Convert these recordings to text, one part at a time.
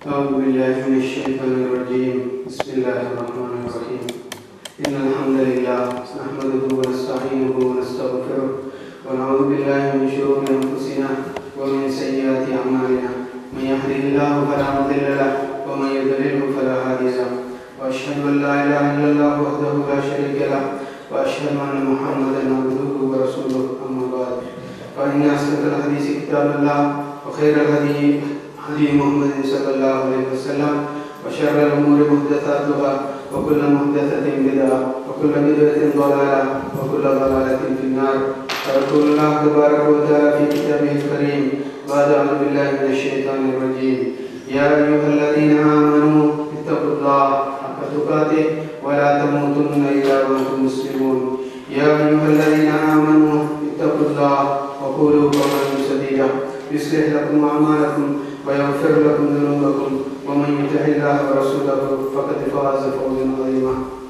أعوذ بالله من الشيطان الرجيم بسم الله الرحمن الرحيم إن الحمد لله نحمده ونستعينه ونستغفره ونعوذ بالله من شرور أنفسنا ومن سيئات أعمالنا من يهده الله فلا مضل له ومن يضلله فلا هادي له وأشهد أن لا إله إلا الله وحده لا شريك له وأشهد أن محمدا عبده ورسوله أما بعد فإن أصدق الحديث كتاب الله وخير الهدي هدي محمد صلى الله عليه وسلم وشر الأمور محدثاتها وكل محدثة بدعة وكل بدعة ضلالة وكل ضلالة في النار فيقول الله تبارك وتعالى في كتابه الكريم بعد أعوذ بالله من الشيطان الرجيم يا أيها الذين آمنوا اتقوا الله حق تقاته ولا تموتن إلا وأنتم مسلمون يا أيها الذين آمنوا اتقوا الله وقولوا قولا سديدا يصلح لكم أعمالكم ويغفر لكم ذنوبكم ومن يطع الله ورسوله فقد فاز فوزا عظيما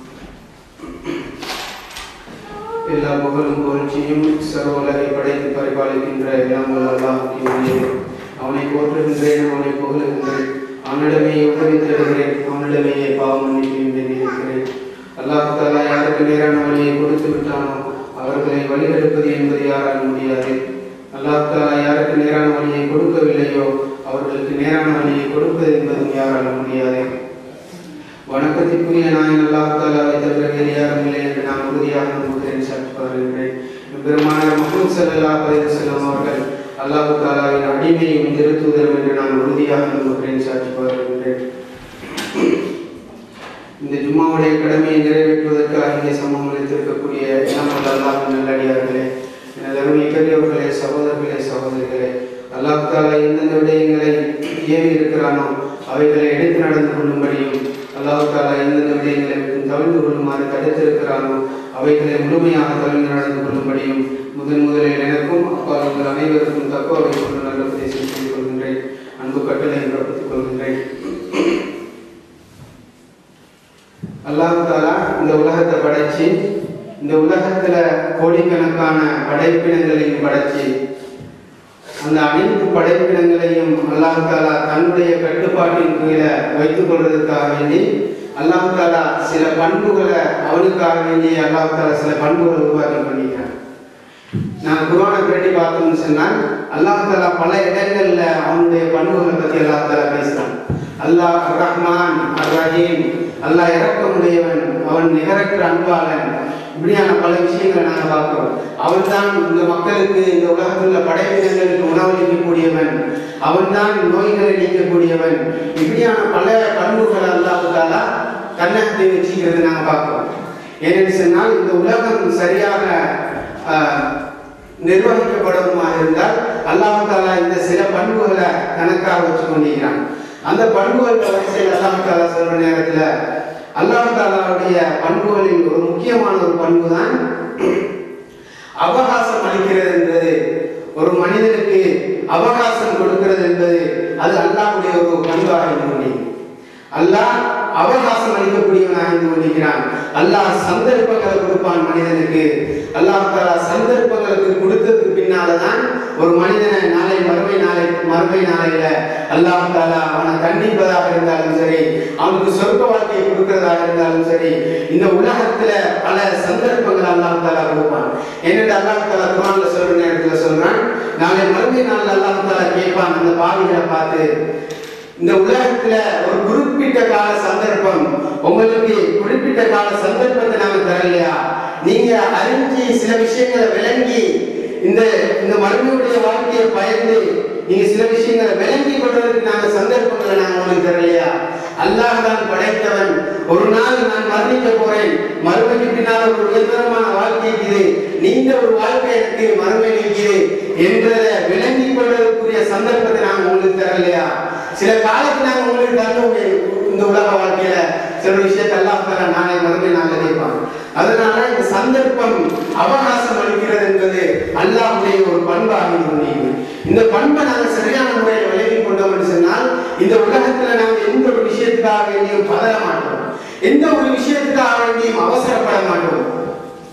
எல்லா புகழும் புகழ்ச்சியும் சர்வலகை படைத்து பரிபாலிக்கின்ற எல்லாம் வல்ல அல்லாஹ்வுக்கு உரியது. அவனை போற்றுகின்றேன் அவனை புகழுகின்றேன் அவனிடமே உதவி தேடுகிறேன் அவனிடமே பாவம் மன்னிப்பு என்று நினைக்கிறேன் அல்லாஹ் தாலா யாருக்கு நேரான வழியை கொடுத்து விட்டானோ அவர்களை வழிகெடுப்பது என்பது யாரால் முடியாது அல்லாஹ் தாலா யாருக்கு நேரான வழியை கொடுக்கவில்லையோ அவர்களுக்கு நேரான வழியை கொடுப்பது என்பதும் யாரால் முடியாது வணக்கத்திற்குரிய நாயன் அல்லாஹ் தாலாவை தவிர வேறு யாரும் இல்லை என்று நான் உறுதியாக நம்புகிறேன் சாட்சி பாருகிறேன் பெருமானார் முகமது ஸல்லல்லாஹு அலைஹி வஸல்லம் அவர்கள் அல்லாஹ் தாலாவின் அடிமையும் திருத்துதரும் என்று நான் உறுதியாக நம்புகிறேன் சாட்சி பாருகிறேன் இந்த ஜும்மாவுடைய கடமையை நிறைவேற்றுவதற்காக இங்கே சமூகம் அளித்திருக்கக்கூடிய எல்லாம் வல்ல அல்லாஹ்வின் நல்லடியார்களே எனது அருமை பெரியவர்களே சகோதரர்களே சகோதரிகளே அல்லாஹ் தாலா எந்தெந்த விடயங்களை ஏவி இருக்கிறானோ அவைகளை எடுத்து நடந்து கொள்ளும்படியும் அல்லாஹ் தாலா எந்தெந்த விடயங்களை விட்டு தவிர்த்து கொள்ளுமாறு தடுத்திருக்கிறானோ அவைகளை முழுமையாக தவிர்த்து நடந்து கொள்ளும்படியும் முதன் முதலில் எனக்கும் அப்பா உங்கள் அனைவருக்கும் தக்குவவை கொண்டு நல்ல உபதேசம் செய்து கொள்கின்றேன் அன்பு கட்டளை பிறப்பித்துக் கொள்கின்றேன் அல்லாஹ் தாலா இந்த உலகத்தை படைச்சு இந்த உலகத்துல கோடிக்கணக்கான படைப்பினங்களையும் படைச்சு அந்த அனைத்து படைப்பினங்களையும் அல்லாஹ் தாலா தன்னுடைய கட்டுப்பாட்டின் கீழே வைத்துக் கொள்வதற்காக வேண்டி அல்லாஹ் தாலா சில பண்புகளை அவனுக்காக வேண்டி அல்லாஹ் தாலா சில பண்புகளை உருவாக்கி பண்ணிக்கிறான் நான் குரானை பிரட்டி பார்த்தோம்னு சொன்னால் அல்லாஹ் தாலா பல இடங்கள்ல அவனுடைய பண்புகளை பத்தி அல்லாஹ் தாலா பேசுறான் அல்லாஹ் அர் ரஹ்மான் அர் ரஹீம் அல்லாஹ் இறக்கமுடையவன் அவன் நிகரற்ற அன்பாளன் இப்படியான பல விஷயங்களை நாங்கள் பார்க்கிறோம் அவன் தான் இந்த மக்களுக்கு இந்த உலகத்தில் உள்ள படைப்பினங்களுக்கு உணவளிக்கக்கூடியவன் அவன் தான் நோய்களை நீக்கக்கூடியவன் இப்படியான பல பண்புகளை அல்லாஹாலா கண்ணத்தை வச்சுக்கிறது நாங்கள் பார்க்கிறோம் ஏனென்று சொன்னால் இந்த உலகம் சரியாக ஆஹ், நிர்வகிக்கப்படணுமாக இருந்தால் அல்லாஹ் தாலா இந்த சில பண்புகளை கணக்காக வச்சு கொண்டிருக்கிறான் அந்த பண்புகள் வரிசையில் அல்லாஹ் தாலா சொல்ற நேரத்தில் அல்லாஹ் தாலாவுடைய பண்புகளில் ஒரு முக்கியமான ஒரு பண்பு தான் அவகாசம் அளிக்கிறது என்பது ஒரு மனிதனுக்கு அவகாசம் கொடுக்கிறது என்பது அது அல்லாஹ்வுடைய ஒரு பண்பாக இருந்து கொண்டிருக்கிறது. அல்லாஹ் அவகாசம் அளிக்கக்கூடியவனாக இருந்து கொண்டிருக்கிறான் அல்லாஹ் சந்தர்ப்பங்களை கொடுப்பான் மனிதனுக்கு அல்லாஹ் தாலா சந்தர்ப்பங்களுக்கு கொடுத்ததுக்கு பின்னால்தான் ஒரு மனிதனை நாளை மறுமை நாளை மறுமை நாளையில அல்லாஹ் தாலா அவனை தண்டிப்பதாக இருந்தாலும் சரி அவனுக்கு சொர்க்க வாழ்க்கையை கொடுக்கிறதாக இருந்தாலும் சரி இந்த உலகத்துல பல சந்தர்ப்பங்கள் அல்லாஹ் தாலா கொடுப்பான் என்னென்று அல்லாஹ் தாலா குரான்ல சொல்ற நேரத்துல சொல்றான் நாளை மறுமை நாள்ல அல்லாஹ் தாலா கேட்பான் அந்த பாவிகளை பார்த்து இந்த உலகத்துல ஒரு குறிப்பிட்ட கால சந்தர்ப்பம் உங்களுக்கு குறிப்பிட்ட கால சந்தர்ப்பத்தை நாங்க தரலையா நீங்க அறிஞ்சு சில விஷயங்களை விளங்கி இந்த இந்த மறுமையுடைய வாழ்க்கையை பயந்து நீங்க சில விஷயங்களை விளங்கி கொள்வதற்கு நாங்க சந்தர்ப்பங்களை நாங்க உங்களுக்கு தரலையா அல்லாஹ் தான் படைத்தவன் ஒரு நாள் நான் மரணிக்க போறேன் மறுமைக்கு பின்னால் ஒரு உயர்தரமான வாழ்க்கை இருக்குது நீண்ட ஒரு வாழ்க்கை எனக்கு மறுமை இருக்குது என்றதை விளங்கி கொள்வதற்குரிய சந்தர்ப்பத்தை நாங்க உங்களுக்கு தரலையா சில காலத்துல நாங்க உங்களுக்கு தரணும் இந்த உலக வாழ்க்கையில சில விஷயத்தை எல்லாம் தர நாளை மறுமை நாங்கள் கேட்பாங்க அதனால இந்த சந்தர்ப்பம் அவகாசம் அளிக்கிறது என்பது அல்லாஹ்வுடைய ஒரு பண்பாக இருந்தது இந்த பண்பை நாங்கள் சரியான முறையில் விலகி கொண்டோம் என்று சொன்னால் இந்த உலகத்துல நாங்கள் எந்த ஒரு விஷயத்துக்காக வேண்டியும் பதற மாட்டோம் எந்த ஒரு விஷயத்துக்காக வேண்டியும் அவசரப்பட மாட்டோம்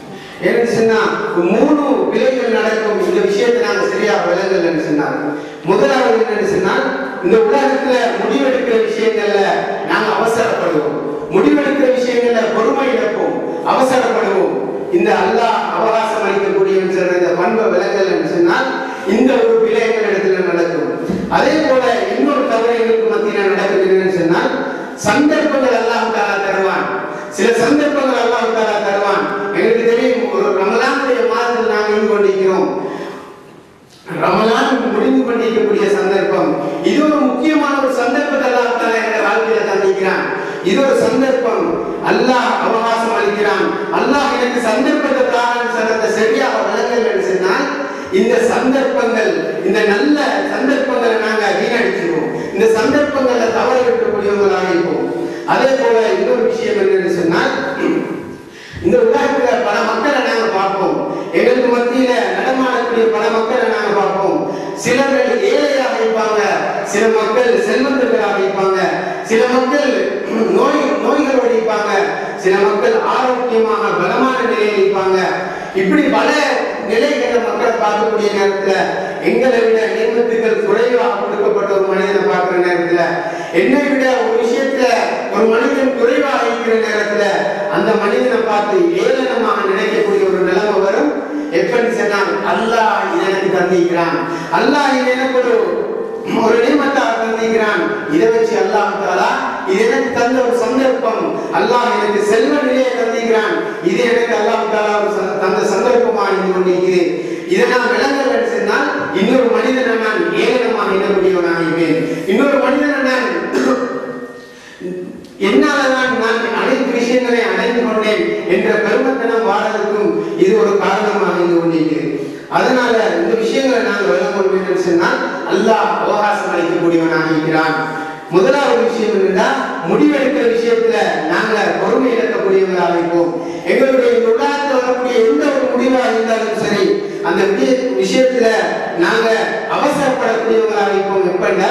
ஏன்னு சொன்னா மூணு விலைகள் நடக்கும் இந்த விஷயத்தை நாங்க சரியா விளங்கலன்னு சொன்னாங்க முதலாவது என்னன்னு சொன்னால் இந்த உலகத்துல முடிவெடுக்கிற விஷயங்கள்ல நாங்க அவசரப்படுவோம் முடிவெடுக்கிற விஷயங்கள்ல பொறுமை இழப்போம் அவசரப்படுவோம் இந்த அல்லாஹ் அவகாசம் அளிக்கக்கூடியவன் சொல்ற இந்த பண்பை விலங்கல் சொன்னால் இந்த ஒரு பிழை எங்கள் இடத்துல நடக்கும் அதே போல இன்னொரு தவறு எங்களுக்கு மத்தியில் நடக்குதுன்னு சொன்னால் சந்தர்ப்பங்கள் அல்லாஹ் தாலா தருவான் சில சந்தர்ப்பங்கள் அல்லாஹ் தாலா தருவான் எங்களுக்கு தெரியும் ஒரு ரமலானுடைய மாதத்தில் நாங்கள் இருந்து கொண்டிருக்கிறோம் ரமலான் முடிந்து கொண்டிருக்கக்கூடிய சந்தர்ப்பம் இது ஒரு முக்கியமான ஒரு சந்தர்ப்பத்தை அல்லாஹ் தாலா எங்க வாழ்க்கையில தந்திக்கிறான் இது ஒரு சந்தர்ப்பம் அல்லாஹ் அவகாசம் அளிக்கிறான் அல்லாஹ் எனக்கு சந்தர்ப்பத்தை தாரான்னு சொல்றத சரியாக விளங்கல் சொன்னால் இந்த சந்தர்ப்பங்கள் இந்த நல்ல சந்தர்ப்பங்களை நாங்க வீணடிச்சிருவோம் இந்த சந்தர்ப்பங்களை தவற விட்டக்கூடியவங்களாக இருப்போம் அதே போல இன்னொரு விஷயம் என்னன்னு சொன்னால் இந்த உலகத்துல பல மக்களை நாங்க பார்ப்போம் எங்களுக்கு மத்தியில நடமாடக்கூடிய பல மக்களை நாங்க பார்ப்போம் சிலர்கள் ஏழையாக இருப்பாங்க சில மக்கள் செல்வந்தர்களாக இருப்பாங்க சில மக்கள் நோய் நோய்களோடு இருப்பாங்க சில மக்கள் ஆரோக்கியமாக பலமான நிலையில் இருப்பாங்க இப்படி பல நிலைகளை மக்களை பார்க்கக்கூடிய நேரத்துல எங்களை விட நியமத்துக்கள் குறைவாக கொடுக்கப்பட்ட ஒரு மனிதனை பார்க்கிற நேரத்துல என்னை விட ஒரு விஷயத்துல ஒரு மனிதன் குறைவாக இருக்கிற நேரத்துல அந்த மனிதனை பார்த்து ஏளனமாக நினைக்கக்கூடிய ஒரு நிலைமை வரும் எப்பன்னு சொன்னால் அல்லாஹ் இதை எனக்கு தந்திக்கிறான் அல்லாஹ் இது எனக்கு ஒரு ஒரு நியமத்தாக தந்திக்கிறான் இதை வச்சு அல்லாஹ் தாலா இது எனக்கு தந்த ஒரு சந்தர்ப்பம் அல்லாஹ் எனக்கு செல்வ நிலையை தந்திக்கிறான் இது எனக்கு அல்லாஹ் தாலா ஒரு சந்த- தந்த சந்தர்ப்பமா இருந்து கொண்டிருக்கிறேன் இதை நான் விளங்கல் சொன்னால் இன்னொரு மனிதனை நான் ஏளனமாக எண்ணக்கூடியவனாக இருப்பேன் இன்னொரு மனிதனை நான் என்னாலதான் நான் அனைத்து விஷயங்களை அடைந்து கொண்டேன் என்ற பெருமத்தனம் வாழறதுக்கும் இது ஒரு காரணமாக இருந்து கொண்டிருக்கிறது அதனால இந்த விஷயங்களை நாங்கள் விளங்க வேண்டும் சொன்னால் அல்லாஹ் அவகாசம் அளிக்கக்கூடியவனாக இருக்கிறான் முதலாவது விஷயம் என்னன்னா முடிவெடுக்கிற விஷயத்துல நாங்க பொறுமை இழக்கக்கூடியவங்களாக இருப்போம் எங்களுடைய இந்த உலகத்தில் வரக்கூடிய எந்த ஒரு முடிவாக இருந்தாலும் சரி அந்த விஷய- விஷயத்துல நாங்க அவசரப்படக்கூடியவங்களாக இருப்போம் எப்படின்னா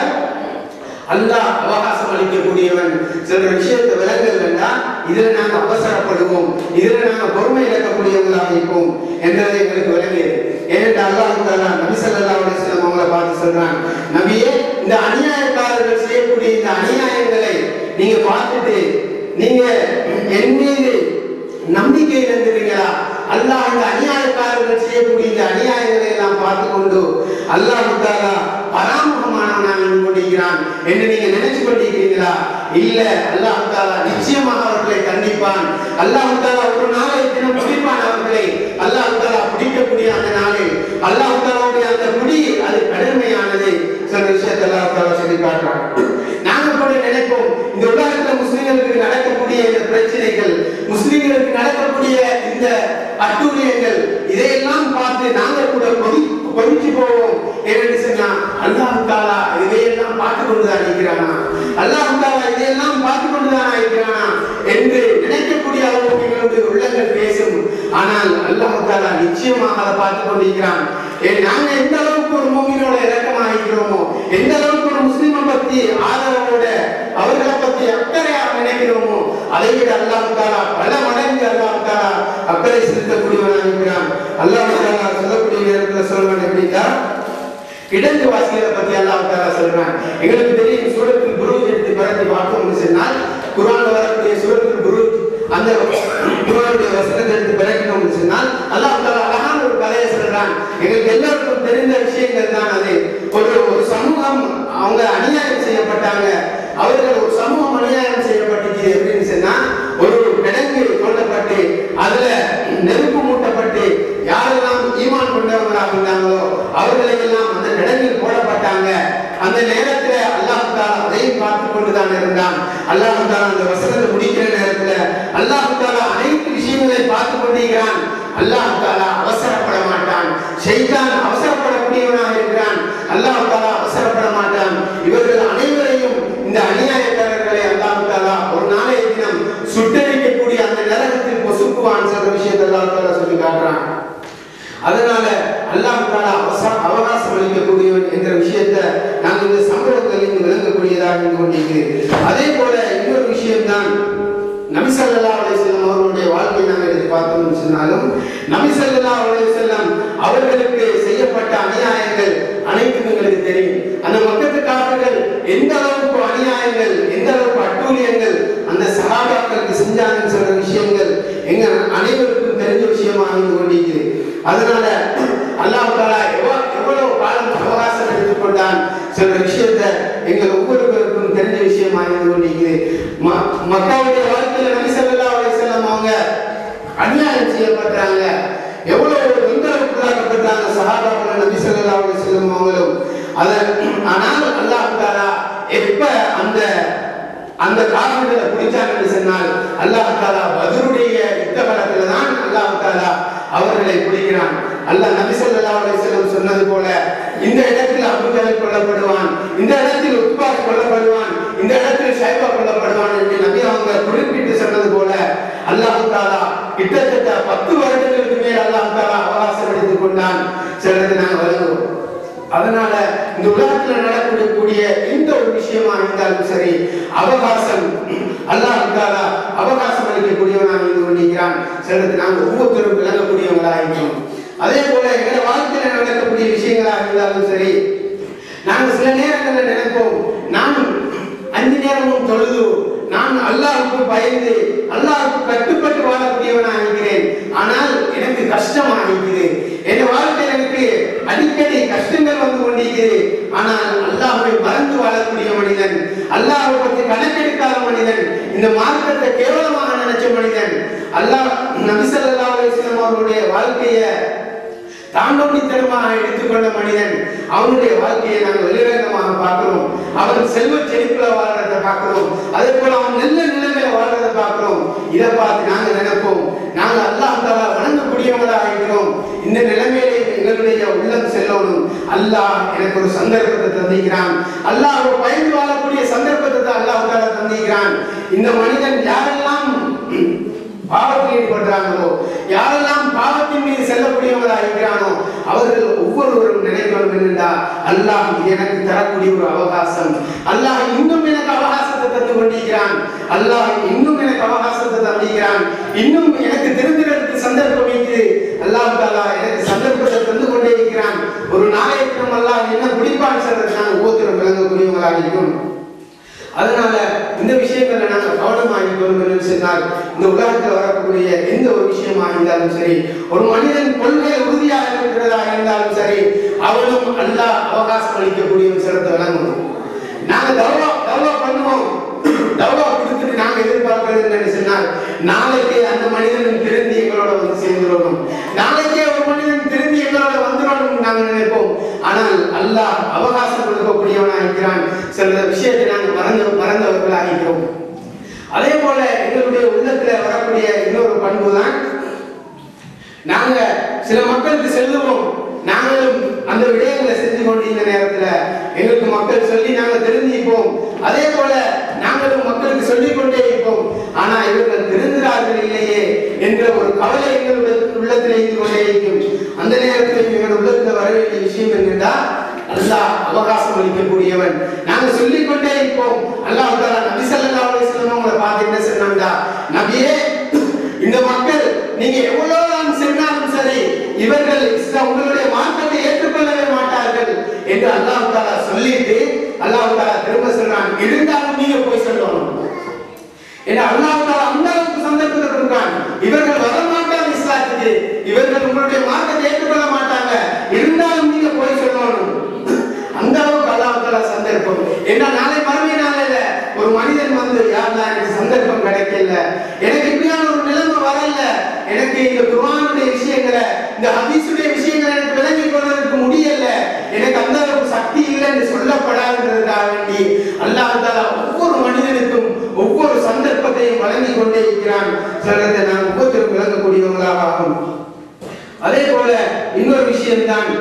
அல்லாஹ் அவகாசம் அளிக்கக்கூடியவன் சில விஷயத்தை விலங்கல் வேண்டாம் இதுல நாங்க அவசரப்படுவோம் இதுல நாங்க பொறுமை இழக்கக்கூடியவங்களாக இருப்போம் என்றது எங்களுக்கு விளங்கியது ஏனென்றால் அல்லாஹ் தாலா நபி ஸல்லல்லாஹு அலைஹி வஸல்லம் அவங்களை பார்த்து சொல்றான் நபியே இந்த அநியாயக்காரர்கள் செய்யக்கூடிய இந்த அநியாயங்களை நீங்க பார்த்துட்டு நீங்க என் மீது நம்பிக்கை இழந்துறீங்களா அல்லாஹ் இந்த அநியாயக்காரர்கள் செய்யக்கூடிய இந்த அநியாயங்களை எல்லாம் பார்த்து கொண்டு அல்லாஹ் தாலா பராமுகமானவனாக இருந்து கொண்டிருக்கிறான் என்று நீங்க நினைச்சு கொண்டிருக்கிறீங்களா இல்ல அல்லாஹ் தாலா நிச்சயமாக அவர்களை கண்டிப்பான் அல்லாஹ் தாலா ஒரு நாளை தினம் பிடிப்பான் அவர்களை அல்லாஹ் தாலா பிடிக்கக்கூடிய அந்த நாளில் அல்லாஹ் தாலாவுடைய அந்த முடி அது கடுமையானது சில விஷயத்தை அல்லாஹ் தாலா சொல்லி காட்டுறான் நாங்க கூட நினைப்போம் இந்த உலகத்துல முஸ்லிம்களுக்கு நடக்கக்கூடிய இந்த பிரச்சனைகள் முஸ்லிம்களுக்கு நடக்கக்கூடிய இந்த அட்டூழியங்கள் இதையெல்லாம் பார்த்து நாங்க கூட கொதி கொதிச்சு போவோம் என்னன்னு சொன்னா அல்லாஹ் தாலா இதையெல்லாம் பார்த்து கொண்டுதான் இருக்கிறானா அல்லாஹ் தாலா இதையெல்லாம் பார்த்து கொண்டுதான் இருக்கிறானா என்று நினைக்கக்கூடிய அளவுக்கு எங்களுடைய உள்ளங்கள் பேசும் ஆனால் அல்லாஹ் தாலா நிச்சயமாக அதை பார்த்து கொண்டிருக்கிறான் ஏன் நாங்க எந்த அளவுக்கு ஒரு மூமினோட இறக்கமாக இருக்கிறோமோ எந்த அளவுக்கு ஒரு முஸ்லிமை பத்தி ஆதரவோட அவர்களை பத்தி அக்கறையாக நினைக்கிறோமோ அதை விட அல்லாஹ் தாலா பல மடங்கு அல்லாஹ் தாலா அக்கறை செலுத்தக்கூடியவனாக இருக்கிறான் அல்லாஹ் தாலா சொல்லக்கூடிய நேரத்துல சொல்றான் எப்படின்னா கிடங்கு வாசிகளை பத்தி அல்லாஹ் தாலா சொல்றான் எங்களுக்கு தெரியும் சூரத்தில் புரூஜ் எடுத்து பரத்தி பார்த்தோம்னு சொன்னால் குர்ஆன்ல வரக்கூடிய சூரத்தில் புரூஜ் அந்த குர்ஆனுடைய வசனத்தை எடுத்து பிறக்கணும்னு சொன்னால் அல்லாஹ் தாலா அழகான ஒரு கதையை சொல்றான் எங்களுக்கு எல்லாருக்கும் தெரிந்த விஷயங்கள் தான் அது ஒரு ஒரு சமூகம் அவங்க அநியாயம் செய்யப்பட்டாங்க அவர்கள் ஒரு சமூகம் அநியாயம் செய்யப்பட்டுச்சு எப்படின்னு சொன்னா ஒரு கிடங்கு தோண்டப்பட்டு அதுல நெருப்பு மூட்டப்பட்டு யாரெல்லாம் ஈமான் கொண்டவங்களாக இருந்தாங்களோ அவர்களை எல்லாம் அந்த கிடங்கில் போடப்பட்டாங்க அந்த நேரத்துல அல்லாஹ் தாலா அதையும் பார்த்து கொண்டுதான் இருந்தான் அல்லாஹ் தாலா அந்த வசனத்தை முடிக்கிற நேரத்துல அல்லாஹ் தாலா அனைத்து விஷயங்களை பார்த்து கொண்டிருக்கிறான் அல்லாஹ் தாலா அவசரப்பட மாட்டான் ஷைத்தான் அவசரப்படக்கூடியவனாக இருக்கிறான் அல்லாஹ் தாலா அவசரப்பட மாட்டான் இவர்கள் அனைவரையும் இந்த அநியாயக்காரர்களை அல்லாஹ் தாலா ஒரு நாளைய தினம் சுட்டரிக்கக்கூடிய அந்த நரகத்தில் பொசுக்குவான் சொல்ற விஷயத்தை அல்லாஹ் தாலா சொல்லி காட்டுறான் அதனால அல்லாஹ் தாலா அவசர அவகாசம் அளிக்கக்கூடியவன் என்ற விஷயத்தை நாங்கள் இந்த சம்பவங்களில் இருந்து விளங்கக்கூடியதாக இருந்து கொண்டிருக்கிறேன் அதே போல இன்னொரு விஷயம்தான் நபிசல்லா அலையம் அவர்களுடைய வாழ்க்கை நாங்கள் எடுத்து பார்த்தோம்னு சொன்னாலும் நபிசல்லா அலையம் அவர்களுக்கு செய்யப்பட்ட அநியாயங்கள் அனைத்தும் எங்களுக்கு தெரியும் அந்த மக்கத்துக்காரர்கள் எந்த அளவுக்கு அநியாயங்கள் எந்த அளவுக்கு அட்டூழியங்கள் அந்த சகாபாக்களுக்கு செஞ்சாங்கன்னு சொல்ற விஷயங்கள் எங்க அனைவருக்கும் தெரிஞ்ச விஷயமா இருந்து கொண்டிருக்குது அதனால அல்லாஹ் தாலா எவ்வளவு எவ்வளவு காலம் அவகாசம் எடுத்துக்கொண்டான் சொல்ற விஷயத்த எங்கள் ஒவ்வொருவருக்கும் தெரிஞ்ச விஷயமா இருந்து கொண்டிருக்குது ம- மக்காவுடைய வாழ்க்கையில நபி ஸல்லல்லாஹு அலைஹி வஸல்லம் அவங்க அநியாயம் செய்யப்பட்டாங்க எவ்வளவு தொந்தரவுக்குள்ளாக்கப்பட்டாங்க சஹாபாக்கள் நபி ஸல்லல்லாஹு அலைஹி வஸல்லம் அவங்களும் அத ஆனால் அல்லாஹ் தாலா எப்ப அந்த அந்த காரணங்களை பிடிச்சாங்கன்னு சொன்னால் அல்லாஹ் தாலா பதருடைய யுத்த காலத்துல தான் அல்லாஹ் தாலா அவர்களை பிடிக்கிறான் அல்லாஹ் நபி ஸல்லல்லாஹு அலைஹி வஸல்லம் சொன்னது போல இந்த இடத்தில் அபூஜஹல் கொல்லப்படுவான் இந்த இடத்தில் உத்பா கொல்லப்படுவான் இந்த இடத்தில் ஷைபா கொல்லப்படுவான் என்று நபி அவங்க குறிப்பிட்டு சொன்னது போல அல்லாஹ் தாலா கிட்டத்தட்ட பத்து வருடங்களுக்கு மேல் அல்லாஹ் தாலா அவகாசம் எடுத்துக் கொண்டான் சிலருக்கு நாங்கள் வழங்குவோம் அதனால இந்த உலகத்துல நடக்கக்கூடிய எந்த ஒரு விஷயமா இருந்தாலும் சரி அவகாசம் அல்லாஹ் தாலா அவகாசம் அளிக்கக்கூடியவனாக இருந்து கொண்டிருக்கிறான் சிலருக்கு நாங்கள் ஒவ்வொருத்தரும் விளங்கக்கூடியவங்களா இருக்கிறோம் அதே போல எங்க வாழ்க்கையில நடக்கக்கூடிய விஷயங்களா இருந்தாலும் சரி நாங்க சில நேரங்களில் நினைப்போம் நான் அஞ்சு நேரமும் தொழுது நான் அல்லாஹ்வுக்கு பயந்து அல்லாஹ்வுக்கு கட்டுப்பட்டு வாழக்கூடியவனா இருக்கிறேன் ஆனால் எனக்கு கஷ்டமா இருக்குது என் வாழ்க்கையில் எனக்கு அடிக்கடி கஷ்டங்கள் வந்து கொண்டிருக்கிறது ஆனால் அல்லாஹ்வை மறந்து வாழக்கூடிய மனிதன் அல்லாஹ்வை பற்றி கணக்கெடுக்காத மனிதன் இந்த மார்க்கத்தை கேவலமாக நினைச்ச மனிதன் அல்லாஹ் நபி ஸல்லல்லாஹு அலைஹி வஸல்லம் அவருடைய வாழ்க்கையை தாண்டோண்டித்தனமாக எடுத்துக்கொண்ட மனிதன் அவனுடைய வாழ்க்கையை நாங்கள் வெளிரங்கமாக பார்க்கிறோம் அவன் செல்வ செழிப்புல வாழ்றத பார்க்கிறோம் அதே போல அவன் நல்ல நிலைமையில வாழ்றத பார்க்கிறோம் இதை பார்த்து நாங்க நினைப்போம் நாங்க அல்லாஹ் தாலா வணங்கக்கூடியவங்களா இருக்கிறோம் இந்த நிலைமையிலே எங்களுடைய உள்ளம் செல்லணும் அல்லாஹ் எனக்கு ஒரு சந்தர்ப்பத்தை தந்திக்கிறான் அல்லாஹ் ஒரு பயந்து வாழக்கூடிய சந்தர்ப்பத்தை தான் அல்லாஹ் தாலா தந்திக்கிறான் இந்த மனிதன் யாரெல்லாம் பாவத்தில் ஈடுபடுறாங்களோ யாரெல்லாம் பாவத்தின் மீது செல்லக்கூடியவங்களா இருக்கிறானோ அவர்கள் ஒவ்வொருவரும் நினைக்கணும் என்னென்றா அல்லாஹ் இது எனக்கு தரக்கூடிய ஒரு அவகாசம் அல்லாஹ் இன்னும் எனக்கு அவகாசத்தை தந்து கொண்டிருக்கிறான் அல்லாஹ் இன்னும் எனக்கு அவகாசத்தை தந்திருக்கிறான் இன்னும் எனக்கு தெரிந்திருக்கு சந்தர்ப்பம் இருக்குது அல்லாஹ் தாலா எனக்கு சந்தர்ப்பத்தை தந்து கொண்டே இருக்கிறான் ஒரு நாளைக்கு அல்லாஹ் என்ன குடிப்பான் சொல்றது நான் ஒவ்வொருத்தரும் விளங்கக்கூடியவங்களாக இருக்கணும் அதனால இந்த விஷயங்கள்ல நாங்க கவனமா இருக்கணும் என்று சொன்னால் இந்த உலகத்தில் வரக்கூடிய எந்த ஒரு விஷயமா இருந்தாலும் சரி ஒரு மனிதன் கொள்கை உறுதியாக இருக்கிறதா இருந்தாலும் சரி அவனும் அல்லாஹ் அவகாசம் அளிக்கக்கூடிய ஒரு சிறந்த விளங்கணும் நாங்க தவா தவா பண்ணுவோம் தவா கொடுத்துட்டு நாங்க எதிர்பார்க்கிறது என்னன்னு சொன்னால் நாளைக்கே அந்த மனிதன் திருந்தி எங்களோட வந்து சேர்ந்துடணும் நாளைக்கே ஒரு மனிதன் திருந்தி எங்களோட வந்துடணும் நாங்க நினைப்போம் ஆனால் அல்லாஹ் அவகாசம் கொடுக்கக்கூடியவனாக இருக்கிறான் சில விஷயத்தை நாங்கள் மறந்து மறந்தவர்களாக இருக்கிறோம் அதே போல எங்களுடைய உள்ளத்துல வரக்கூடிய இன்னொரு பண்பு தான் நாங்க சில மக்களுக்கு செல்லுவோம் நாங்களும் அந்த விடயங்களை செஞ்சு கொண்டிருந்த நேரத்துல எங்களுக்கு மக்கள் சொல்லி நாங்க தெரிஞ்சுப்போம் அதே போல நாங்களும் மக்களுக்கு சொல்லிக் கொண்டே இருப்போம் ஆனா இவர்கள் திருந்துகிறார்கள் இல்லையே என்ற ஒரு கவலை எங்களுடைய உள்ளத்தில் இருந்து கொண்டே இருக்கும் அந்த நேரத்தில் எங்கள் உள்ளத்தில் வர வேண்டிய விஷயம் என்னென்றா அல்லாஹ் அவகாசம் அளிக்கக்கூடியவன் நாங்க சொல்லிக் கொண்டே இருப்போம் அல்லாஹ் தாலா நபி ஸல்லல்லாஹு அலைஹி வஸல்லம் உங்களை பார்த்து என்ன சொன்னாங்கடா நபியே இந்த மக்கள் நீங்க எவ்வளவு நான் சொன்னாலும் சரி இவர்கள் இஸ்லாம் உங்களுடைய மார்க்கத்தை ஏற்றுக்கொள்ளவே மாட்டார்கள் என்று அல்லாஹ் தாலா சொல்லிட்டு அல்லாஹ் தாலா திரும்ப சொல்றான் இருந்தாலும் நீங்க போய் சொல்லணும் ஏன்னா அல்லாஹ் தாலா அந்த அளவுக்கு சந்தர்ப்பத்தை கொடுக்கான் இவர்கள் வர மாட்டாங்க இஸ்லாத்துக்கு இவர்கள் உங்களுடைய மார்க்கத்தை ஏற்றுக்கொள்ள மாட்டாங்க இருந்தாலும் நீங்க போய் சொல்லணும் அந்த அளவுக்கு அல்லாஹ் தாலா சந்தர்ப்பம் ஏன்னா நாளை மறுமை நாளையில ஒரு மனிதன் வந்து யாருன்னா எனக்கு சந்தர்ப்பம் கிடைக்கல எனக்கு இப்படியான ஒரு நிலைமை வரல எனக்கு இந்த குர்ஆனுடைய விஷயங்களை இந்த ஹதீஸுடைய விஷயங்களை எனக்கு விளங்கிக் கொள்வதற்கு முடியல எனக்கு அந்த அளவுக்கு சக்தி இல்லை என்று சொல்லப்படாதுன்றதுக்காக வேண்டி அல்லாஹ் தாலா ஒவ்வொரு மனிதனுக்கும் ஒவ்வொரு சந்தர்ப்பத்தையும் வழங்கி கொண்டே இருக்கிறான் சிலதை நான் ஒவ்வொருத்தரும் விளங்கக்கூடியவங்களாக ஆகும் அதே போல இன்னொரு விஷயம்தான்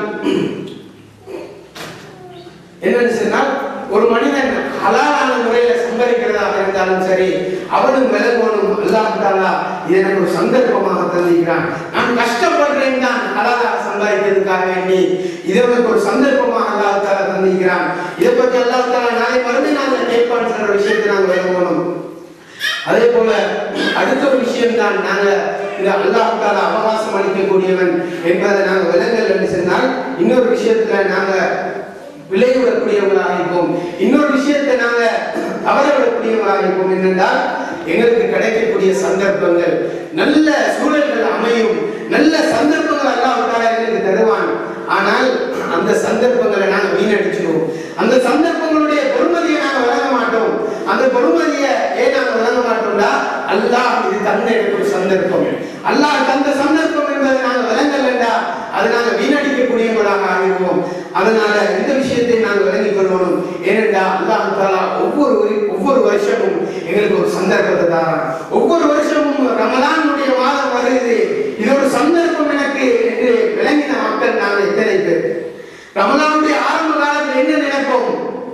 என்னன்னு சொன்னால் ஒரு மனிதன் ஹலாலான முறையில சம்பாதிக்கிறதாக இருந்தாலும் சரி அவனும் விலகோனும் அல்லாஹ் தாலா இது எனக்கு ஒரு சந்தர்ப்பமாக தந்திருக்கிறான் நான் கஷ்டப்படுறேன் தான் ஹலாலாக சம்பாதிக்கிறதுக்காக வேண்டி இது எனக்கு ஒரு சந்தர்ப்பமாக அல்லாஹ் தாலா தந்திருக்கிறான் இதை பற்றி அல்லாஹ் தாலா நாளை மறுமை நாளில் கேட்பான்னு சொல்ற விஷயத்தை நாங்கள் விளங்கணும் அதே போல அடுத்த ஒரு விஷயம் தான் நாங்க இந்த அல்லாஹால அவகாசம் அளிக்கக்கூடியவன் என்பதை நாங்க விலங்கல் என்று சொன்னால் இன்னொரு விஷயத்துல நாங்க விளைவிடக்கூடியவங்களாக இருப்போம் இன்னொரு விஷயத்தை நாங்க தவற விடக்கூடியவங்களாக இருப்போம் என்னென்றால் எங்களுக்கு கிடைக்கக்கூடிய சந்தர்ப்பங்கள் நல்ல சூழல்கள் அமையும் நல்ல சந்தர்ப்பங்கள் அல்லாஹால எங்களுக்கு தருவான் ஆனால் அந்த சந்தர்ப்பங்களை நாங்க வீணடிச்சிடுவோம் அந்த சந்தர்ப்பங்களுடைய பொறுமதியை நாங்க வழங்க மாட்டோம் அந்த பொறுமதியை ஏன் நாங்க வழங்க மாட்டோம்னா அல்லாஹ் இது தந்த எனக்கு ஒரு சந்தர்ப்பம் அல்லாஹ் தந்த சந்தர்ப்பம் என்பதை நாங்க விளங்கலண்டா அதை நாங்க வீணடிக்கக்கூடியவங்களாக ஆகிடுவோம் அதனால இந்த விஷயத்தை நாங்கள் விளங்கிக் கொள்ளணும் ஏனென்றா அல்லாஹ் தாலா ஒவ்வொரு வரி- ஒவ்வொரு வருஷமும் எங்களுக்கு ஒரு சந்தர்ப்பத்தை தாரான் ஒவ்வொரு வருஷமும் ரமலானுடைய மாதம் வருகிறது இது ஒரு சந்தர்ப்பம் எனக்கு என்று விளங்கின மக்கள் நாங்கள் எத்தனை பேர் ரமலானுடைய ஆரம்ப காலத்தில் என்ன நினைப்போம்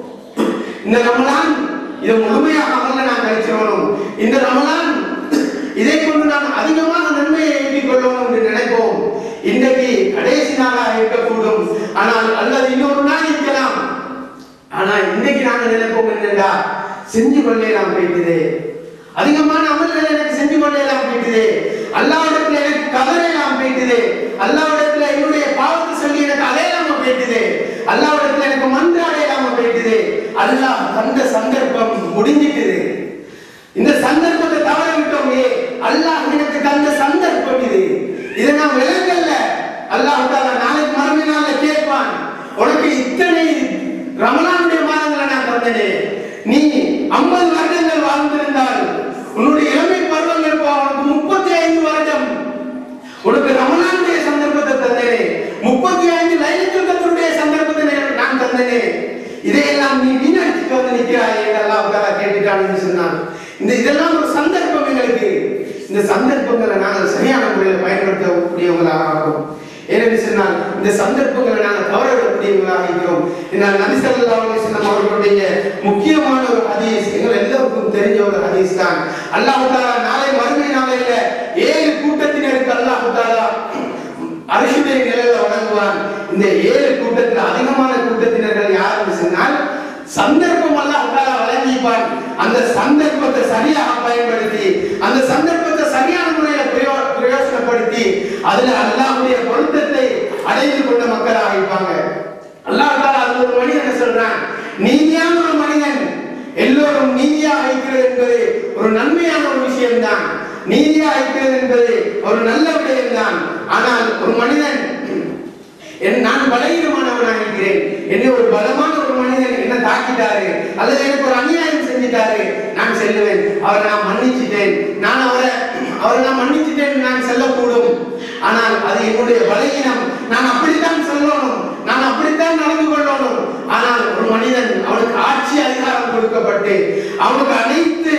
இந்த ரமலான் இதை முழுமையாக அமல்ல நான் கழிச்சிடணும் இந்த ரமலான் இதை கொண்டு நான் அதிகமாக நன்மையை ஈட்டிக் கொள்ளணும் என்று நினைப்போம் இன்றைக்கு கடைசி நாளாக இருக்கக்கூடும் ஆனால் அல்லது இன்னொரு நாள் இருக்கலாம் ஆனா இன்னைக்கு நாங்க நினைப்போம் என்னடா செஞ்சு கொள்ளலாம் போயிட்டுது அதிகமான அமல்கள் எனக்கு செஞ்சு கொள்ளலாம் போயிட்டுது அல்லாவிடத்துல எனக்கு கவலையெல்லாம் போயிட்டுது அல்லாவிடத்துல என்னுடைய பாவத்தை சொல்லி எனக்கு அலையலாம போயிட்டுது அல்லாவிடத்துல எனக்கு மன்றாடையலாம போயிட்டுது அல்லாஹ் தந்த சந்தர்ப்பம் முடிஞ்சிட்டுது இந்த சந்தர்ப்பத்தை தவற விட்டோமே அல்லாஹ் எனக்கு தந்த சந்தர்ப்பம் இது இதை நான் விளங்கல்ல அல்லாஹ் தாலா நாளைக்கு மறுமை நாள்ல கேட்பான் உனக்கு இத்தனை ரமலானுடைய மாதங்களை நான் தந்தனே நீ ஐம்பது வருடங்கள் வாழ்ந்திருந்தால் உன்னுடைய இளமை பருவங்கள் போ உனக்கு முப்பத்தி ஐந்து வருடம் உனக்கு ரமலானுடைய சந்தர்ப்பத்தை தந்தனே முப்பத்தி ஐந்து லைலத்துல் கத்ருடைய சந்தர்ப்பத்தை நான் தந்தனே இதையெல்லாம் நீ வீணடிச்சுட்டு வந்து நிற்கிறாய் என்று அல்லாஹ் தாலா கேட்டுட்டான்னு சொன்னான் இந்த இதெல்லாம் ஒரு சந்தர்ப்பம் எங்களுக்கு இந்த சந்தர்ப்பங்களை நாங்கள் சரியான முறையில் பயன்படுத்தக்கூடியவங்களாக ஆகும் ஏனென்று சொன்னால் இந்த சந்தர்ப்பங்களை நாங்கள் தவற விடக்கூடியவங்களாக இருக்கிறோம் என்னால் நபி ஸல்லல்லாஹு அலைஹி வஸல்லம் அவர்களுடைய முக்கியமான ஒரு ஹதீஸ் எங்கள் எல்லோருக்கும் தெரிஞ்ச ஒரு ஹதீஸ் தான் அல்லாஹ் தாலா நாளை மறுமை நாளையில ஏழு கூட்டத்தினருக்கு அல்லாஹ் தாலா அரசுடைய நிலையில வழங்குவான் இந்த ஏழு கூட்டத்தில் அதிகமான கூட்டத்தினர்கள் யாருன்னு சொன்னால் சந்தர்ப்பம் அல்லாஹ் தாலா வழங்கிப்பான் அந்த சந்தர்ப்பத்தை சரியாக பயன்படுத்தி அந்த சந்தர்ப்பத்தை சரியான முறையில பிரயோ- பிரயோசனப்படுத்தி அதுல அல்லாஹ்வுடைய பொருத்தத்தை அடைந்து கொண்ட மக்களாக இருப்பாங்க அல்லாஹ் தாலா அது ஒரு மனிதனை சொல்றான் நீதியான ஒரு மனிதன் எல்லோரும் நீதியாக இருக்கிறது என்பது ஒரு நன்மையான ஒரு விஷயம்தான் நீதியாக இருக்கிறது என்பது ஒரு நல்ல விடயம்தான் ஆனால் ஒரு மனிதன் என் நான் பலகீனமானவனாக இருக்கிறேன் என்னை ஒரு பலமான ஒரு மனிதன் என்ன தாக்கிட்டாரு அல்லது எனக்கு ஒரு அநியாயம் செஞ்சிட்டாரு நான் செல்லுவேன் அவரை நான் மன்னிச்சிட்டேன் நான் அவரை அவரை நான் மன்னிச்சிட்டேன் நான் செல்லக்கூடும் ஆனால் அது என்னுடைய பலகீனம் நான் அப்படித்தான் சொல்லணும் நான் அப்படித்தான் நடந்து கொள்ளணும் ஆனால் ஒரு மனிதன் அவனுக்கு ஆட்சி அதிகாரம் கொடுக்கப்பட்டு அவனுக்கு அனைத்து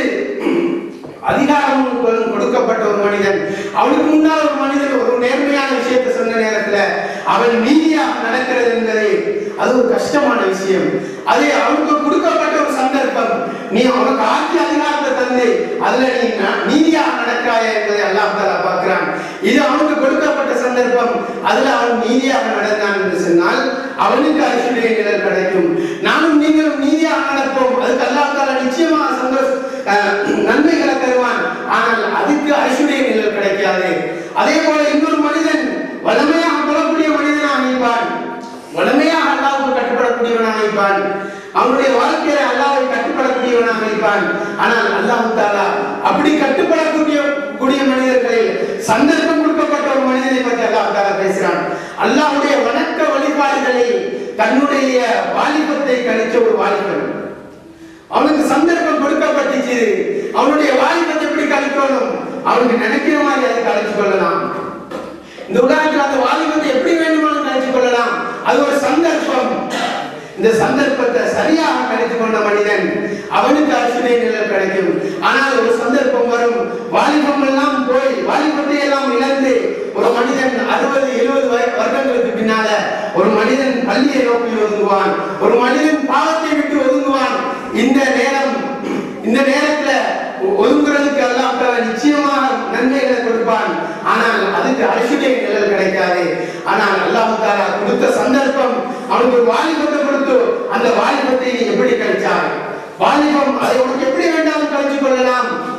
அதிகாரம் கொடுக்கப்பட்ட ஒரு மனிதன் அவனுக்கு முன்னால் ஒரு மனிதன் ஒரு நேர்மையான விஷயத்தை சொன்ன நேரத்துல அவன் நீதியாக நடக்கிறது என்பதை அது ஒரு கஷ்டமான விஷயம் அது அவனுக்கு கொடுக்கப்பட்ட ஒரு சந்தர்ப்பம் நீ அவனுக்கு ஆட்சி அதிகாரத்தை தந்து அதுல நீ ந- நீதியாக நடக்கிறாயா என்பதை அல்லாஹ் தாலா பார்க்கிறான் இது அவனுக்கு கொடுக்கப்பட்ட சந்தர்ப்பம் அதுல அவன் நீதியாக நடந்தான் என்று சொன்னால் அவனுக்கு ஐஸ்வர்ய நிழல் கிடைக்கும் நானும் நீங்களும் நீதியாக நடப்போம் அதுக்கு அல்லாஹ் தாலா நிச்சயமாக சந்தோஷ அஹ், நன்மைகளை தருவான் ஆனால் அதுக்கு ஐஸ்வர்ய நிழல் கிடைக்காது அதே போல இன்னொரு மனிதன் வளமையாக கொள்ளக்கூடிய மனிதனாக இருப்பான் வளமையாக அல்லாவுக்கு கட்டுப்படக்கூடியவனாக இருப்பான் அவனுடைய வாழ்க்கையில அல்லாவை கட்டுப்படக்கூடியவனாக இருப்பான் ஆனால் அல்லாஹ் தாலா அப்படி கட்டுப்படக்கூடிய கூடிய மனிதர்களில் சந்தர்ப்பம் கொடுக்கப்பட்ட ஒரு மனிதனை பற்றி அல்லாஹ் தாலா பேசுறான் அல்லாஹ்வுடைய வணக்க வழிபாடுகளில் தன்னுடைய வாலிபத்தை கழிச்ச ஒரு வாலிபன் அவனுக்கு சந்தர்ப்பம் கொடுக்கப்பட்டுச்சு அவனுடைய வாலிபத்தை எப்படி கழிக்கணும் அவனுக்கு நினைக்கிற மாதிரி அதை கழிச்சு கொள்ளலாம் இந்த உலகத்தில் அந்த வாலிபத்தை எப்படி வேண்டுமானாலும் கழிச்சு கொள்ளலாம் அது ஒரு சந்தர்ப்பம் இந்த சந்தர்ப்பத்தை சரியாக கழித்து கொண்ட மனிதன் அவனுக்கு அசுரை நிழல் கிடைக்கும் ஆனால் ஒரு சந்தர்ப்பம் வரும் வாலிபம் எல்லாம் போய் வாலிபத்தை எல்லாம் இழந்து ஒரு மனிதன் அறுபது எழுபது வருடங்களுக்கு பின்னால ஒரு மனிதன் பள்ளியை நோக்கி ஒதுங்குவான் ஒரு மனிதன் பாவத்தை விட்டு ஒதுங்குவான் இந்த நேரம் இந்த நேரத்துல ஒ- ஒதுங்குறதுக்கு அல்லாஹ் தஆலா நிச்சயமாக நன்மைகளை கொடுப்பான் ஆனால் அதுக்கு ஐஸ்வர்ய நிழல் கிடைக்காது ஆனால் அல்லாஹ் தாலா கொடுத்த சந்தர்ப்பம் அவனுக்கு ஒரு வாலிபத்தை கொடுத்து அந்த வாலிபத்தை நீ எப்படி கழிச்சாய் வாலிபம் அதை உனக்கு எப்படி வேண்டாலும் கழிச்சு கொள்ளலாம்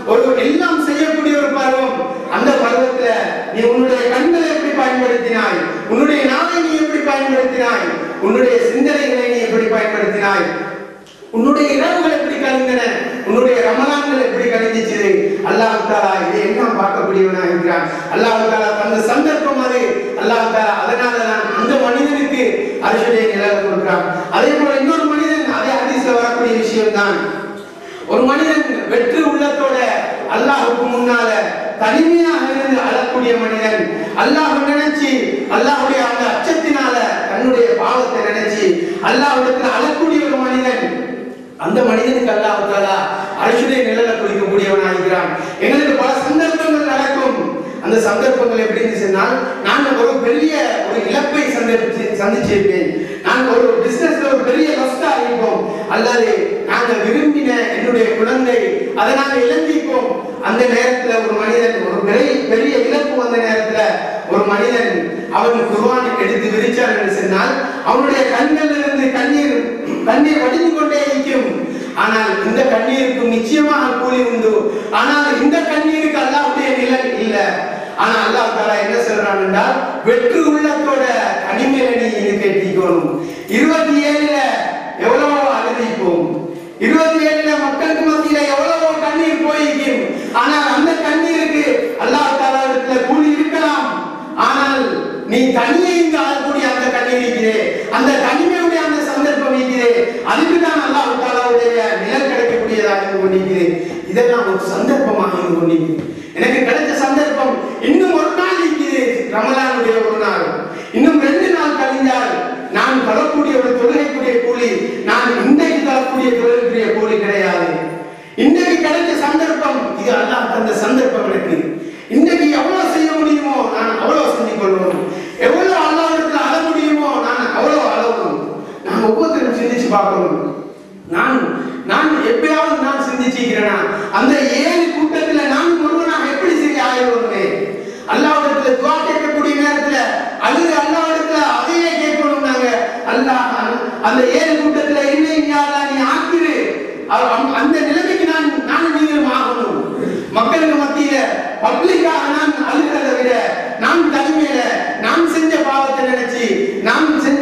ஒரு எல்லாம் செய்யக்கூடிய ஒரு பருவம் அந்த பருவத்துல நீ உன்னுடைய கண்களை எப்படி பயன்படுத்தினாய் உன்னுடைய நாளை நீ எப்படி பயன்படுத்தினாய் உன்னுடைய சிந்தனைகளை நீ எப்படி பயன்படுத்தினாய் உன்னுடைய இரவுகள் எப்படி கழிந்தன உன்னுடைய ரமலான்கள் எப்படி கழிஞ்சிச்சு அல்லாஹ் தாலா இதை எல்லாம் பார்க்கக்கூடியவனா இருக்கிறான் அல்லாஹ் தாலா தந்த சந்தர்ப்பம் அது அல்லாஹ் தாலா அதனால தான் அந்த மனிதனுக்கு அரசுடைய நிலை கொடுக்கிறான் அதே போல இன்னொரு மனிதன் அதே ஹதீஸ்ல வரக்கூடிய விஷயம் தான் ஒரு மனிதன் வெற்று உள்ளத்தோட அல்லாஹ்வுக்கு முன்னால தனிமையாக இருந்து அழக்கூடிய மனிதன் அல்லாஹ் நினைச்சு அல்லாஹ்வுடைய அந்த அச்சத்தினால தன்னுடைய பாவத்தை நினைச்சு அல்லாஹ்விடத்தில் அழக்கூடிய ஒரு மனிதன் அந்த மனிதனுக்கு அல்லாஹ் தாலா அரசுடைய நிழல குளிக்கக்கூடியவனாக இருக்கிறான் எங்களுக்கு பல சந்தர்ப்பங்கள் நடக்கும் அந்த சந்தர்ப்பங்கள் எப்படின்னு சொன்னால் நான் ஒரு பெரிய ஒரு இழப்பை சந்திச்சு சந்திச்சிருப்பேன் நான் ஒரு பிசினஸ்ல ஒரு பெரிய லஸ்டா இருப்போம் அல்லது நாங்க விரும்பின என்னுடைய குழந்தை அதை நாங்க இழந்திப்போம் அந்த நேரத்துல ஒரு மனிதன் ஒரு பெரிய பெரிய இழப்பு வந்த நேரத்துல ஒரு மனிதன் அவன் குர்ஆனை எடுத்து விரிச்சான் என்று சொன்னால் அவனுடைய கண்களில் இருந்து கண்ணீர் கண்ணீர் வடிந்து கொண்டே இருக்கும் ஆனால் இந்த கண்ணீருக்கு நிச்சயமாக கூலி உண்டு ஆனால் இந்த கண்ணீருக்கு அல்லாஹ்வுடைய நிழல் இல்ல ஆனா அல்லாஹ் தாலா என்ன சொல்றான் என்றால் வெற்று உள்ளத்தோட தனிமையில நீ இது கேட்டிக்கணும் இருபத்தி ஏழுல எவ்வளவோ அழுதிப்போம் இருபத்தி ஏழுல மக்களுக்கு மத்தியில எவ்வளவோ கண்ணீர் போயிருக்கும் ஆனால் அந்த கண்ணீருக்கு அல்லாஹ் தாலா இடத்துல கூலி இருக்கலாம் ஆனால் நீ தனியே இங்கு ஆளக்கூடிய அந்த கண்ணீர் இருக்கிறே அந்த தனிமையுடைய அந்த சந்தர்ப்பம் இருக்கிறே அதுக்கு தான் அல்லாஹ் தாலாவுடைய நிழல் கிடைக்கக்கூடியதாக இருந்து கொண்டிருக்கிறேன் இதெல்லாம் ஒரு சந்தர்ப்பமாக இருந்து கொண்டிருக்கிறேன் எனக்கு கிடைச்ச சந்தர்ப்பம் இன்னும் ஒரு நாள் இருக்குது ரமலானுடைய ஒரு நாள் இன்னும் ரெண்டு நாள் கழிந்தால் நான் தரக்கூடிய ஒரு தொழுகைக்குரிய கூலி நான் இன்றைக்கு தரக்கூடிய தொழிலுக்குரிய கூலி கிடையாது இன்றைக்கு கிடைச்ச சந்தர்ப்பம் இது அல்லாஹ் தந்த சந்தர்ப்பம் எனக்கு இன்றைக்கு எவ்வளவு செய்ய முடியுமோ நான் அவ்வளவு செஞ்சு கொள்ளணும் எவ்வளவு அல்லாவிடத்தில் அழ முடியுமோ நான் அவ்வளவு அழணும் நான் ஒவ்வொருத்தரும் சிந்திச்சு பார்க்கணும் நான் நான் எப்பயாவது நான் சிந்திச்சிருக்கிறேனா அந்த ஏழு கூட்டத்துல நான் ஒருவனாக எப்படி சரி ஆயிடுவேன் அல்லாவிடத்துல துவா கேட்கக்கூடிய நேரத்துல அழுது அல்லாவிடத்துல அதையே கேட்கணும் நாங்க அல்லாஹ் அந்த ஏழு கூட்டத்துல என்ன யாரா நீ ஆக்கிரு அவ- அந்த- அந்த நிலைமைக்கு நான் நான் நீங்களும் ஆகணும் மக்களுக்கு மத்தியில பப்ளிக்காக நான் அழுகிறதை விட நான் தனிமையில நான் செஞ்ச பாவத்தை நினைச்சு நான் செஞ்ச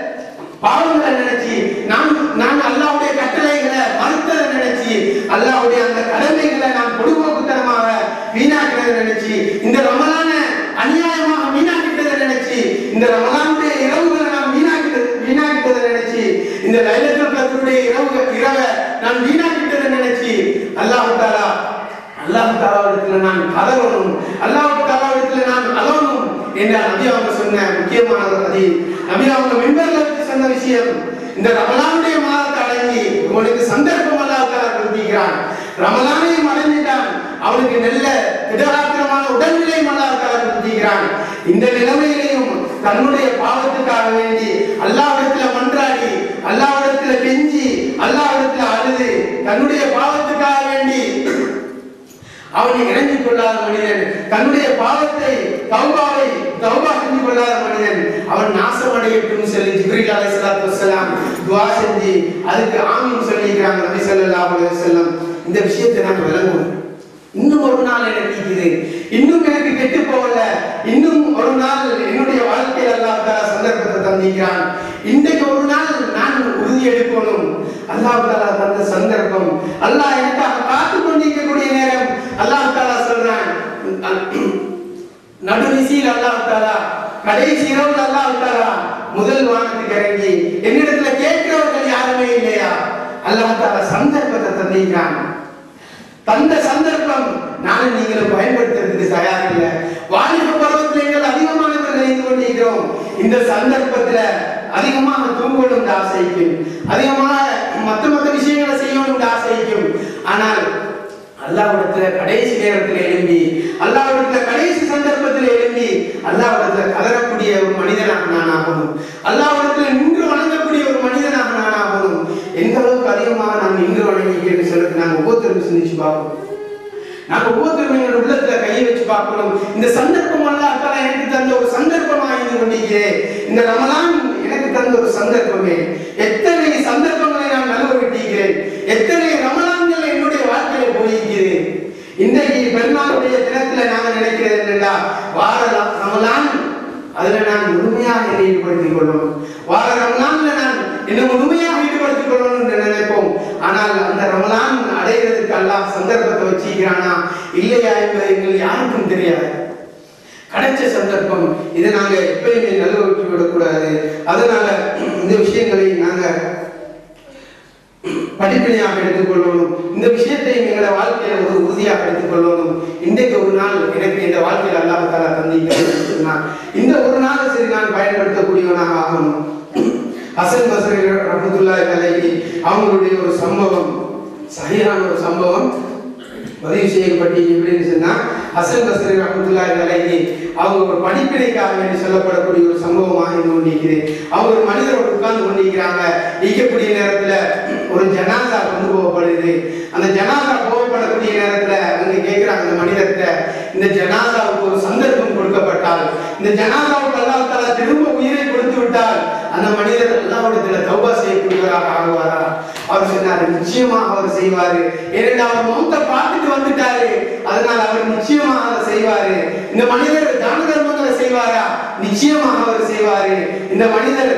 பாவங்களை நினைச்சு நான் நான் அல்லாஹ்வுடைய கட்டளைகளை மறுத்ததை நினைச்சு அல்லாஹ்வுடைய அந்த கடமைகளை நான் பொதுபோக்குத்தனமாக வீணாக்கிறதை நினைச்சு இந்த ரமலான அநியாயமாக வீணாக்கிட்டதை நினைச்சு இந்த ரமலானுடைய இரவுகளை நான் வீணாக்கிட்டது வீணாக்கிட்டதை நினைச்சு இந்த லைலத்துல் கத்ருடைய இரவு இரவை நான் வீணாக்கிட்டதை நினைச்சு அல்லாஹ் தாலா அல்லாஹ் தாலாவிடத்துல நான் கதறணும் அல்லாஹ் தாலாவிடத்துல நான் அலவணும் என்ற நபி அவங்க சொன்ன முக்கியமான ஒரு அதி நபி அவங்க மெம்பர்ல வச்சு சொன்ன விஷயம் இந்த ரமலானுடைய மாதத்தை அடங்கி உனக்கு சந்தர்ப்பம் அல்லாஹ் தாலா கொடுத்திருக்கிறான் ரமலானையும் அடைஞ்சிட்டான் அவனுக்கு நல்ல திடகாத்திரமான உடல்நிலை அல்லாஹ் தாலா கொடுத்திருக்கிறான் இந்த நிலைமையிலையும் தன்னுடைய பாவத்துக்காக வேண்டி அல்லாவிடத்துல மன்றாடி அல்லாவிடத்துல கெஞ்சி அல்லாவிடத்துல அழுது தன்னுடைய பாவத்துக்காக வேண்டி அவனை இறங்கி கொள்ளாத மனிதன் தன்னுடைய பாவத்தை தௌபாவை தௌபா செஞ்சு கொள்ளாத மனிதன் அவன் நாசம் அடையட்டும் சொல்லி ஜிப்ரீல் அலைஹிஸ்ஸலாத்து வஸ்ஸலாம் துஆ செஞ்சு அதுக்கு ஆமீன் சொல்லிக்கிறாங்க நபி ஸல்லல்லாஹு அலைஹி வஸல்லம் இந்த விஷயத்தை நான் விளங்குவோம் இன்னும் ஒரு நாள் எனக்கு இருக்குது இன்னும் எனக்கு கெட்டு போகல இன்னும் ஒரு நாள் என்னுடைய வாழ்க்கையில் அல்லாஹ் தஆலா சந்தர்ப்பத்தை தந்திக்கிறான் இன்றைக்கு ஒரு நாள் நான் உறுதி எடுக்கணும் அல்லாஹ் தாலா தந்த சந்தர்ப்பம் அல்லாஹ் எனக்காக காத்து கொண்டிருக்கக்கூடிய நேரம் அல்லாஹ் தாலா சொல்றான் நடுநிசையில் அல்லாஹ் தாலா கடைசி இரவுல அல்லாஹ் தாலா முதல் வானத்துக்கு இறங்கி என்னிடத்துல கேட்கிறவர்கள் யாருமே இல்லையா அல்லாஹ் தாலா சந்தர்ப்பத்தை தந்திக்கிறான் தந்த சந்தர்ப்பம் நானும் நீங்களும் பயன்படுத்துறதுக்கு தயார் இல்லை வாலிப பருவத்தில் எங்கள் அதிகமானவர்கள் நினைத்து கொண்டிருக்கிறோம் இந்த சந்தர்ப்பத்துல அதிகமாக தூங்கணும் ஆசைக்கும் அதிகமாக மத்த மத்த விஷயங்களை செய்யணும் ஆசைக்கும் ஆனால் அல்லாவிடத்துல கடைசி நேரத்தில் எழும்பி அல்லாவிடத்துல கடைசி சந்தர்ப்பத்தில் எழும்பி அல்லாவிடத்துல கதறக்கூடிய ஒரு மனிதனாக நான் ஆகணும் அல்லாவிடத்துல நின்று வணங்கக்கூடிய ஒரு மனிதனாக நான் ஆகணும் எந்த அளவுக்கு அதிகமாக நான் நின்று வணங்கிக்கிறேன்னு சொல்லிட்டு நாங்கள் ஒவ்வொருத்தரும் சிந்திச்சு பார்ப்போம் நாங்க ஒவ்வொருத்தரும் எங்களோட உள்ளத்துல கையை வச்சு பார்க்கணும் இந்த சந்தர்ப்பம் அல்லாஹ் தஆலா எனக்கு தந்த ஒரு சந்தர்ப்பமா இருந்து கொண்டிருக்கிறேன் இந்த ரமலான் எனக்கு தந்த ஒரு சந்தர்ப்பமே எத்தனை சந்தர்ப்பங்களை நான் நழுவ விட்டிருக்கிறேன் எத்தனை ரமலான்கள் என்னுடைய வாழ்க்கையில போயிருக்கிறேன் அதுல நான் முழுமையாக என்னை ஈடுபடுத்திக் கொள்ளணும் வார ரமலான்ல நான் என்னை முழுமையாக ஈடுபடுத்திக் கொள்ளணும் என்று நினைப்போம் ஆனால் அந்த ரமலான் அடைகிறதுக்கு அல்லாஹ் சந்தர்ப்பத்தை வச்சிக்கிறானா இல்லையா என்பது எங்களுக்கு யாருக்கும் தெரியாது கிடைச்ச சந்தர்ப்பம் இதை நாங்க எப்பயுமே நல்ல விடக்கூடாது அதனால இந்த விஷயங்களை நாங்க படிப்பினையாக எடுத்துக்கொள்ளணும் இந்த விஷயத்தை எங்களோட வாழ்க்கையில ஒரு உறுதியாக எடுத்துக்கொள்ளணும் இன்றைக்கு ஒரு நாள் எனக்கு இந்த வாழ்க்கையில் அல்லாஹ் தாலா தந்திக்கிறான் இந்த ஒரு நாள் சரி நான் பயன்படுத்தக்கூடியவனாக ஆகணும் ஹசன் பசரி ரஹமத்துல்லாஹி அலைஹி அவங்களுடைய ஒரு சம்பவம் சரியான ஒரு சம்பவம் பதிவு செய்யப்பட்டு எப்படின்னு சொன்னா ஹசன் பஸ்ரி ரஹமத்துல்லாஹி அலைஹி அவங்க ஒரு படிப்பினைக்காக வேண்டி சொல்லப்படக்கூடிய ஒரு சம்பவமாக இருந்து கொண்டிருக்குது அவங்க ஒரு மனிதரோட உட்கார்ந்து கொண்டிருக்கிறாங்க ஈக்கக்கூடிய நேரத்துல ஒரு ஜனாசா கொண்டு போகப்படுது அந்த ஜனாசா போகப்படக்கூடிய நேரத்துல அவங்க கேட்கிறாங்க அந்த மனிதர்கிட்ட இந்த ஜனாசாவுக்கு ஒரு சந்தர்ப்பம் கொடுக்கப்பட்டால் இந்த ஜனாசாவுக்கு அல்லாஹ் தஆலா திரும்ப உயிரை கொடுத்து விட்டால் அந்த மனிதர் அல்லாஹ்விடத்துல தௌபா செய்யக்கூடியவராக ஆகுவாரா அவர் சொன்னாரு நிச்சயமாக அவர் செய்வாரு ஏனென்றால் அவர் மௌத்த பார்த்துட்டு வந்துட்டாரு அதனால் அவர் நிச்சயமாக அதை செய்வாரு இந்த மனிதர் தான தர்மங்களை செய்வாரா நிச்சயமாக அவர் செய்வாரு இந்த மனிதர்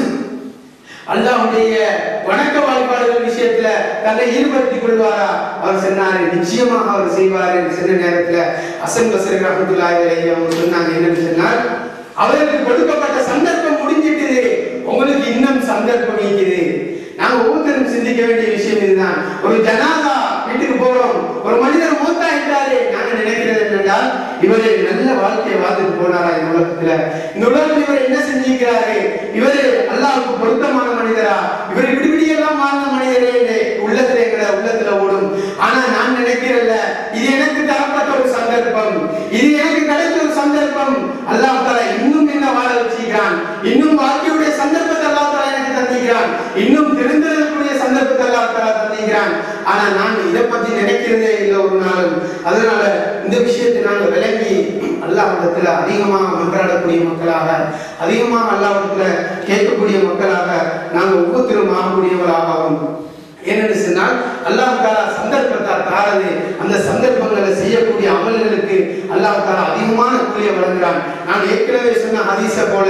அல்லாஹ்வுடைய வணக்க வழிபாடுகள் விஷயத்துல தன்னை ஈடுபடுத்திக் கொள்வாரா அவர் சொன்னாரு நிச்சயமாக அவர் செய்வாரு சொன்ன நேரத்துல அசன் பசரி ரஹமத்துல்லாஹி அலைஹி அவங்க சொன்னாங்க என்னன்னு சொன்னால் அவருக்கு கொடுக்கப்பட்ட சந்தர்ப்பம் முடிஞ்சிட்டுது உங்களுக்கு இன்னும் சந்தர்ப்பம் இருக்குது நாங்க ஒவ்வொருத்தரும் சிந்திக்க வேண்டிய விஷயம் இதுதான் ஒரு ஜனாதா வீட்டுக்கு போறோம் ஒரு மனிதர் மூத்தாயிட்டாரு நாங்க நினைக்கிறது என்னென்றால் இவரு நல்ல வாழ்க்கையை வாழ்ந்துட்டு போனாரா இந்த உலகத்துல இந்த உலகத்தில் இவர் என்ன செஞ்சிருக்கிறாரு இவரு அல்லாஹ்வுக்கு பொருத்தமான மனிதரா இவர் இப்படி இப்படி எல்லாம் வாழ்ந்த மனிதரே என்று உள்ளத்துல எங்கட உள்ளத்துல ஓடும் ஆனா நான் நினைக்கிறேன்ல இது எனக்கு தரப்பட்ட ஒரு சந்தர்ப்பம் இது எனக்கு கிடைத்த ஒரு சந்தர்ப்பம் அல்லாஹ் தஆலா இன்னும் என்ன வாழ வச்சிருக்கிறான் இன்னும் வாழ்க்கையுடைய சந்தர்ப்பத்தை அல்லாஹ் தஆலா எனக்கு தந்திக்கிறான் இன்னும் தெரிந்தெடுக்கக்கூடிய சந்தர்ப்பத்தை அல்லாஹ் தஆலா தந்திக்கிறான் ஆனா நான் இதை பத்தி நினைக்கிறதே இல்லை ஒரு நாளும் அதனால இந்த விஷயத்தை நாங்கள் விளங்கி அல்லாஹ்விடத்துல அதிகமாக மன்றாடக்கூடிய மக்களாக அதிகமாக அல்லாஹ்விடத்துல கேட்கக்கூடிய மக்களாக நாங்கள் ஒவ்வொருத்தரும் ஆகக்கூடியவர்களாகவும் ஏனென்று சொன்னால் அல்லாஹ் தாலா சந்தர்ப்பத்தை தாரது அந்த சந்தர்ப்பங்களை செய்யக்கூடிய அமல்களுக்கு அல்லாஹ் தாலா அதிகமான கூலியை வழங்குகிறான் நான் ஏற்கனவே சொன்ன ஹதீஸை போல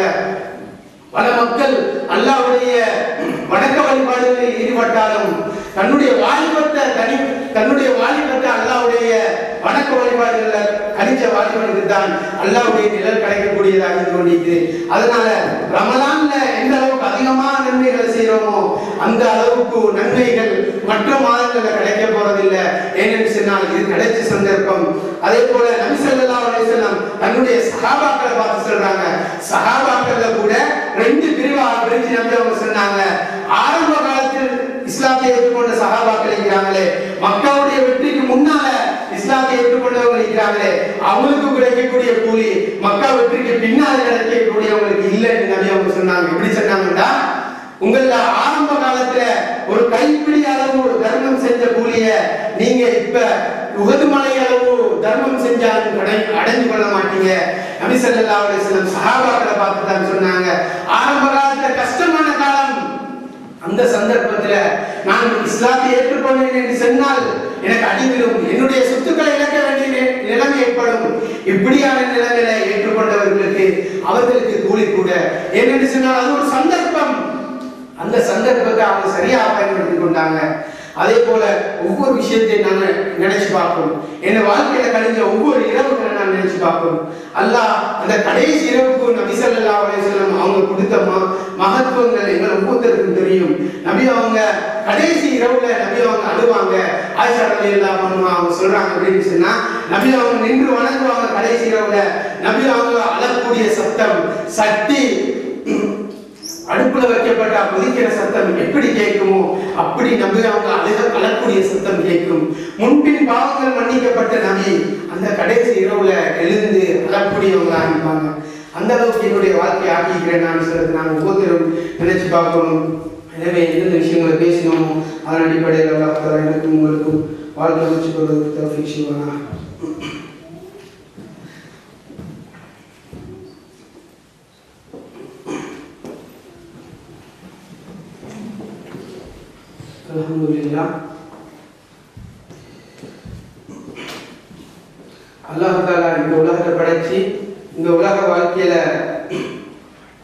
பல மக்கள் அல்லாஹ்வுடைய வணக்க வழிபாடுகளில் ஈடுபட்டாலும் தன்னுடைய வாலிபத்தை தனி தன்னுடைய வாலிபத்தை அல்லாஹ்வுடைய வணக்க வழிபாடுகள்ல கணிச்ச வாலிபனுக்கு தான் அல்லாஹ்வுடைய நிழல் கிடைக்கக்கூடியதாக இருந்து கொண்டிருக்குது அதனால ரமலான்ல எந்த அளவுக்கு அதிகமான நன்மைகளை செய்யறோமோ அந்த அளவுக்கு நன்மைகள் மற்ற மாதங்கள்ல கிடைக்க போறதில்லை ஏனென்று சொன்னால் இது கிடைச்ச சந்தர்ப்பம் அதே போல நபி ஸல்லல்லாஹு அலைஹி வஸல்லம் தன்னுடைய சஹாபாக்களை பார்த்து சொல்றாங்க சஹாபாக்கள்ல கூட ரெண்டு பிரிவாக பிரிஞ்சு நம்பி அவங்க சொன்னாங்க ஆரம்ப காலத்தில் இஸ்லாத்தை ஏற்றுக்கொண்ட சஹாபாக்கள் இருக்கிறாங்களே மக்காவுடைய வெற்றிக்கு முன்னால இஸ்லாத்தை ஏற்றுக்கொண்டவங்க இருக்கிறாங்களே அவங்களுக்கு கிடைக்கக்கூடிய கூலி மக்கா வெற்றிக்கு பின்னால் கிடைக்கக்கூடியவங்களுக்கு இல்லைன்னு நபி அவங்க சொன்னாங்க எப்படி சொன்னாங்கன்னா உங்கள ஆரம்ப காலத்துல ஒரு கைப்பிடி அளவு தர்மம் செஞ்ச கூலிய நீங்க இப்ப உகது மலை அளவு தர்மம் செஞ்சாலும் கடை அடைஞ்சு கொள்ள மாட்டீங்க நபி ஸல்லல்லாஹு அலைஹி வஸல்லம் சஹாபாக்களை பார்த்து தான் சொன்னாங்க ஆரம்ப காலத்துல கஷ்டமான காலம் அந்த சந்தர்ப்பத்துல நான் இஸ்லாத்தை ஏற்றுக்கொண்டேன் என்று சொன்னால் எனக்கு அடிவிடும் என்னுடைய சொத்துக்களை இழக்க வேண்டிய நி- நிலைமை ஏற்படும் இப்படியான நிலைமையில ஏற்றுக்கொண்டவர்களுக்கு அவர்களுக்கு கூலி கூட ஏனென்று சொன்னால் அது ஒரு சந்தர்ப்பம் அந்த சந்தர்ப்பத்தை அவங்க சரியா பயன்படுத்தி கொண்டாங்க அதே போல ஒவ்வொரு விஷயத்தையும் நான் நினைச்சு பார்க்கணும் என் வாழ்க்கையில கழிஞ்ச ஒவ்வொரு இரவுகளை நான் நினைச்சு பார்க்கணும் அல்லாஹ் அந்த கடைசி இரவுக்கு நபி ஸல்லல்லாஹு அலைஹி வஸல்லம் அவங்க கொடுத்த ம- மகத்துவங்கள் எங்கள் ஒவ்வொருத்தருக்கும் தெரியும் நபி அவங்க கடைசி இரவுல நபி அவங்க அழுவாங்க ஆயிஷா ரலியல்லாஹு அன்ஹா அவங்க சொல்றாங்க அப்படின்னு சொன்னா நபி அவங்க நின்று வணங்குவாங்க கடைசி இரவுல நபி அவங்க அழக்கூடிய சத்தம் சட்டி அடுப்புல வைக்கப்பட்ட கொதிக்கிற சத்தம் எப்படி கேட்குமோ அப்படி நபி அவங்க அழுக அழக்கூடிய சத்தம் கேட்கும் முன்பின் பாவங்கள் மன்னிக்கப்பட்ட நபி அந்த கடைசி இரவுல எழுந்து அழக்கூடியவங்க ஆரம்பிப்பாங்க அந்த அளவுக்கு என்னுடைய வாழ்க்கையை ஆக்கிக்கிறேன் நான் சொல்றது நான் ஒவ்வொருத்தரும் நினைச்சு பார்க்கணும் எனவே எந்தெந்த விஷயங்களை பேசினோமோ அதன் அடிப்படையில் அல்லாஹ் தஆலா எனக்கும் உங்களுக்கும் வாழ்க்கை வச்சு கொள்வதற்கு தௌஃபீக் செய்வானா அல்ஹம்துலில்லாஹ் அல்லாஹ் தாலா இந்த உலகத்தை படைச்சு இந்த உலக வாழ்க்கையில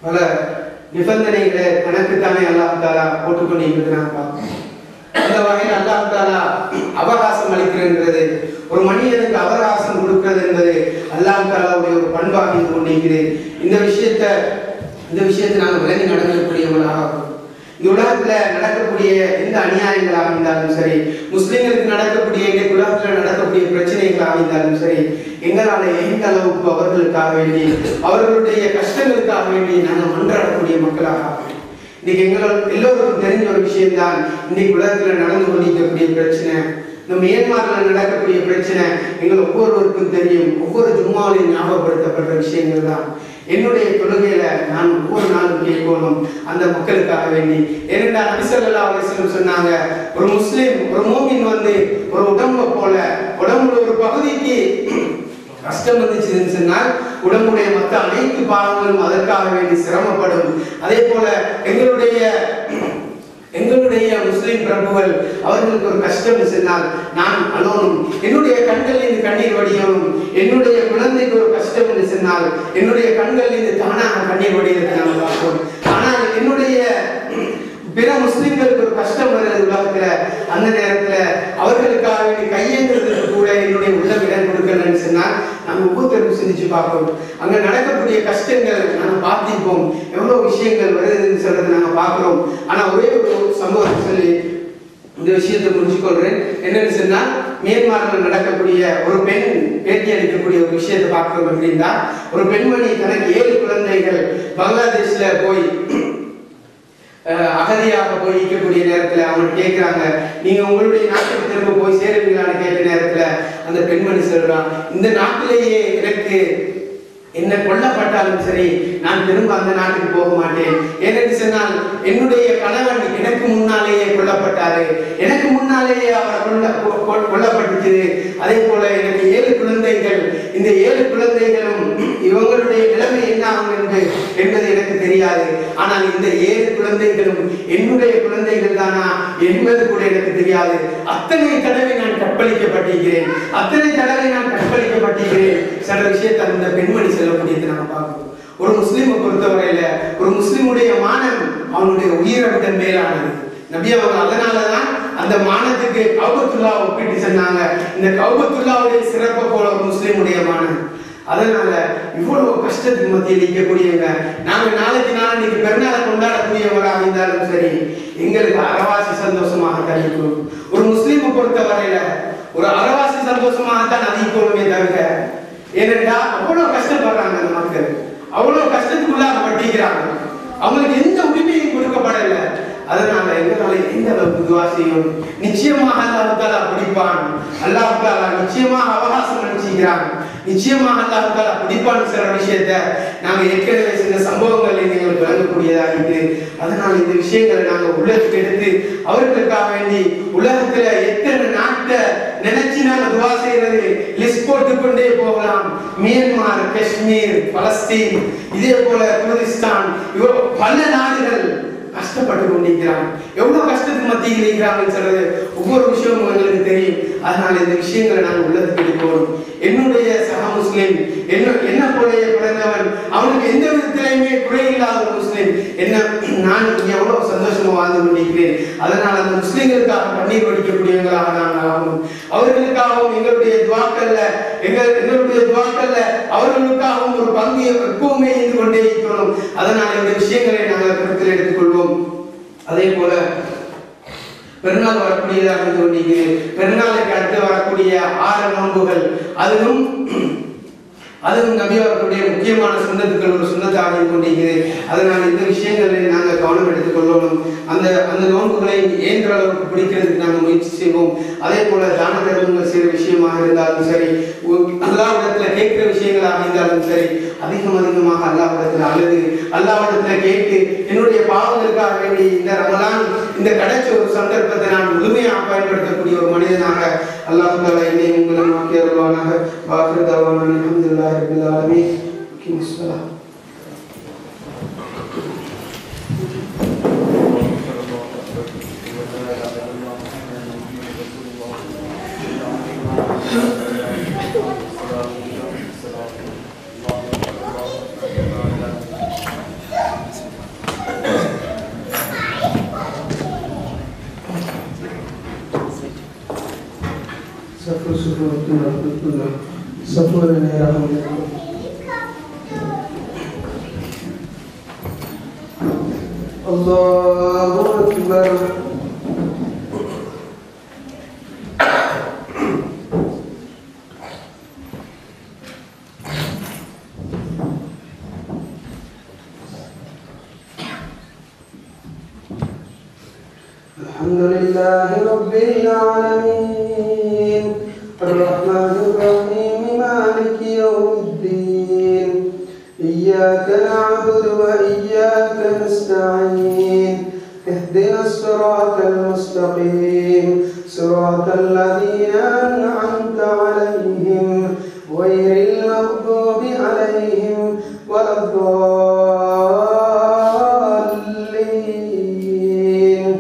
பல நிபந்தனைகளை தனக்குத்தானே அல்லாஹ் தாலா போட்டுக்கொண்டு இருக்கிறாங்க அந்த வகையில் அல்லாஹ் தாலா அவகாசம் அளிக்கிறது ஒரு மனிதனுக்கு அவகாசம் கொடுக்கிறது என்பது அல்லாஹ் தாலாவுடைய ஒரு பண்பாக இருந்து கொண்டிருக்கிறது இந்த விஷயத்தை இந்த விஷயத்தை நாங்கள் விளங்கி நடக்கக்கூடியவர்களாக ஆகும். இந்த உலகத்துல நடக்கக்கூடிய எந்த அநியாயங்களாக இருந்தாலும் சரி முஸ்லிம்களுக்கு நடக்கக்கூடிய எங்க உலகத்துல நடக்கக்கூடிய பிரச்சனைகளாக இருந்தாலும் சரி எங்களால எந்த அளவுக்கு அவர்களுக்காக வேண்டி அவர்களுடைய கஷ்டங்களுக்காக வேண்டி நாங்கள் மன்றாடக்கூடிய மக்களாக ஆக வேண்டும். இன்னைக்கு எங்களோட எல்லோருக்கும் தெரிஞ்ச ஒரு விஷயம்தான் இன்னைக்கு உலகத்துல நடந்து கொண்டிருக்கக்கூடிய பிரச்சனை இந்த மியான்மர்ல நடக்கக்கூடிய பிரச்சனை எங்கள் ஒவ்வொருவருக்கும் தெரியும் ஒவ்வொரு ஜும்மாவிலையும் ஞாபகப்படுத்தப்பட்ட விஷயங்கள் தான் என்னுடைய தொழுகையில நான் ஒவ்வொரு நாளும் கேட்கணும் அந்த மக்களுக்காக வேண்டி ஏனென்றால் நபிசல்லா அலிஸ்லம் சொன்னாங்க ஒரு முஸ்லிம் ஒரு மூமின் வந்து ஒரு உடம்ப போல உடம்புல ஒரு பகுதிக்கு கஷ்டம் வந்துச்சுன்னு சொன்னால் உடம்புடைய மற்ற அனைத்து பாகங்களும் அதற்காக வேண்டி சிரமப்படும் அதே போல எங்களுடைய எங்களுடைய முஸ்லிம் பிரபுகள் அவர்களுக்கு ஒரு கஷ்டம் சொன்னால் நான் அலோனும் என்னுடைய கண்களில் இருந்து கண்ணீர் வடியணும் என்னுடைய குழந்தைக்கு ஒரு கஷ்டம் என்று சொன்னால் என்னுடைய கண்களில் இருந்து தானாக கண்ணீர் வடிகிறதை நாம் பார்ப்போம் ஆனால் என்னுடைய பிற முஸ்லிம்களுக்கு ஒரு கஷ்டம் வருது உலகத்துல அந்த நேரத்துல அவர்களுக்காக வேண்டி கையேந்திரத்துக்கு கூட என்னுடைய உள்ளம் இடம் கொடுக்கலன்னு சொன்னால் நம்ம ஒவ்வொருத்தருக்கும் சிந்திச்சு பார்ப்போம் அங்க நடக்கக்கூடிய கஷ்டங்கள் நாங்க பார்த்திருப்போம் எவ்வளவு விஷயங்கள் வருதுன்னு சொல்றது நாங்க பார்க்கிறோம் ஆனா ஒரே ஒரு சம்பவத்தை சொல்லி இந்த விஷயத்தை புரிஞ்சுக்கொள்றேன் என்னன்னு சொன்னா மியான்மர்ல நடக்கக்கூடிய ஒரு பெண் பேட்டி அளிக்கக்கூடிய ஒரு விஷயத்தை பார்க்கிறோம் அப்படின்னா ஒரு பெண்மணி தனக்கு ஏழு குழந்தைகள் பங்களாதேஷ்ல போய் அஹ், அகதியாக போய் இருக்கக்கூடிய நேரத்துல அவங்க கேட்கிறாங்க நீங்க உங்களுடைய நாட்டுக்கு திரும்ப போய் சேருவீங்களான்னு கேட்ட நேரத்துல அந்த பெண்மணி சொல்றான் இந்த நாட்டிலேயே எனக்கு என்ன கொல்லப்பட்டாலும் சரி நான் திரும்ப அந்த நாட்டுக்கு போக மாட்டேன் ஏனென்று சொன்னால் என்னுடைய கணவன் எனக்கு முன்னாலேயே கொல்லப்பட்டாரு எனக்கு முன்னாலேயே அவர் கொல்ல கொ- கொ- கொல்லப்பட்டுச்சு அதே போல எனக்கு ஏழு குழந்தைகள் இந்த ஏழு குழந்தைகளும் இவங்களுடைய நிலைமை என்ன ஆகும் என்று என்பது எனக்கு தெரியாது ஆனால் இந்த ஏழு குழந்தைகளும் என்னுடைய குழந்தைகள் தானா என்பது கூட எனக்கு தெரியாது அத்தனை தடவை நான் கற்பழிக்கப்பட்டிருக்கிறேன் அத்தனை தடவை நான் கற்பழிக்கப்பட்டிருக்கிறேன் சில விஷயத்தை அந்த பெண்மணி சொல்லக்கூடியது நம்ம பார்க்கணும் ஒரு முஸ்லிமை பொறுத்தவரையில ஒரு முஸ்லிமுடைய மானம் அவனுடைய உயிரை விட மேலானது நபி அவங்க அதனாலதான் அந்த மானத்துக்கு கௌபத்துல்லா ஒப்பிட்டு சொன்னாங்க இந்த கௌபத்துல்லாவுடைய சிறப்பை போல ஒரு முஸ்லிமுடைய மானம் அதனால இவ்வளவு கஷ்டத்துக்கு மத்தியில் இருக்கக்கூடியவங்க நாங்க நாளைக்கு நாளைக்கு பெருநாளை கொண்டாடக்கூடியவராக இருந்தாலும் சரி எங்களுக்கு அறவாசி சந்தோஷமாக கழிக்கும் ஒரு முஸ்லீமை பொறுத்த வரையில ஒரு அறவாசி சந்தோஷமாகத்தான் அதிகமே தவிர ஏனென்றா அவ்வளவு கஷ்டப்படுறாங்க அந்த மக்கள் அவ்வளவு கஷ்டத்துக்குள்ளாக பட்டிக்கிறாங்க அவங்களுக்கு எந்த உரிமையும் கொடுக்கப்படல அதனால எங்களால எந்த அளவுக்கு துவா செய்யும் நிச்சயமாக அல்லாஹ் தாலா பிடிப்பான் அல்லாஹ் தாலா நிச்சயமாக அவகாசம் நினைச்சுக்கிறான் நிச்சயமாக அல்லாஹ் தாலா பிடிப்பான்னு சில விஷயத்த நாங்க ஏற்கனவே சில சம்பவங்கள் எங்களுக்கு விளங்கக்கூடியதா இருக்கு அதனால இந்த விஷயங்களை நாங்க உள்ளத்துக்கு எடுத்து அவர்களுக்காக வேண்டி உலகத்துல எத்தனை நாட்டை நினைச்சு நாங்க துவா செய்யறது லிஸ்ட் போட்டு கொண்டே போகலாம் மியான்மர் காஷ்மீர் பலஸ்தீன் இதே போல குர்திஸ்தான் இவ்வளவு பல நாடுகள் கஷ்டப்பட்டு கொண்டிருக்கிறாங்க எவ்வளவு கஷ்டத்துக்கு மத்தியில் இருக்கிறாங்கன்னு சொல்றது ஒவ்வொரு விஷயமும் எங்களுக்கு தெரியும் அதனால இந்த விஷயங்களை நாங்கள் உள்ளத்துக்கு எடுக்கணும் என்னுடைய சக முஸ்லிம் என்ன என்ன போலைய பிறந்தவன் அவனுக்கு எந்த விதத்திலையுமே குறையில்லாத ஒரு முஸ்லிம் என்ன நான் இங்க எவ்வளவு சந்தோஷமா வாழ்ந்து கொண்டிருக்கிறேன் அதனால அந்த முஸ்லிம்களுக்காக கண்ணீர் வடிக்கக்கூடியவங்களாக நாங்கள் ஆகணும் அவர்களுக்காகவும் எங்களுடைய துவாக்கல்ல எங்கள் எங்களுடைய துவாக்கல்ல அவர்களுக்காகவும் ஒரு பங்கு எப்பவுமே இருந்து கொண்டே இருக்கணும் அதனால இந்த விஷயங்களை நாங்கள் கருத்தில் எடுத்துக்கொள்வோம் அதே போல பெருநாள் வரக்கூடியதாக இருந்து கொண்டிருக்கிறது பெருநாளுக்கு அடுத்து வரக்கூடிய ஆறு நோன்புகள் அதுவும் அதுவும் நபி அவர்களுடைய முக்கியமான சுண்ணத்துக்கள் ஒரு சுண்ணத்தாக இருந்து கொண்டிருக்கிறது அதனால் இந்த விஷயங்களை நாங்கள் கவனம் எடுத்துக்கொள்ளணும் அந்த அந்த நோன்புகளை ஏன்ற அளவுக்கு பிடிக்கிறதுக்கு நாங்கள் முயற்சி செய்வோம் அதே போல தான தர்மங்கள் செய்கிற விஷயமாக இருந்தாலும் சரி அல்லாவிடத்துல கேட்கிற விஷயங்களாக இருந்தாலும் சரி அதிகம் அதிகமாக அல்லாவிடத்துல அழுது அல்லாவிடத்துல கேட்டு என்னுடைய பாவங்களுக்காக வேண்டி இந்த ரமலான் இந்த கிடைச்ச ஒரு சந்தர்ப்பத்தை நான் முழுமையாக பயன்படுத்தக்கூடிய ஒரு மனிதனாக அல்லாஹ் தாலா என்னை உங்களை நோக்கி அருள்வானாக வாக்கு தவான அலமதுல்லாஹி ரபில் ஆலமீன் முஸ்ஸலாம் கொடுத்துள்ள கொடுத்துள்ள சப்போர நேரம் الله أكبر الحمد لله رب العالمين الرحمن الرحيم مالك يوم الدين إياك نعبد وإياك نستعين اهدنا الصراط المستقيم صراط الذين أنعمت عليهم غير المغضوب عليهم ولا الضالين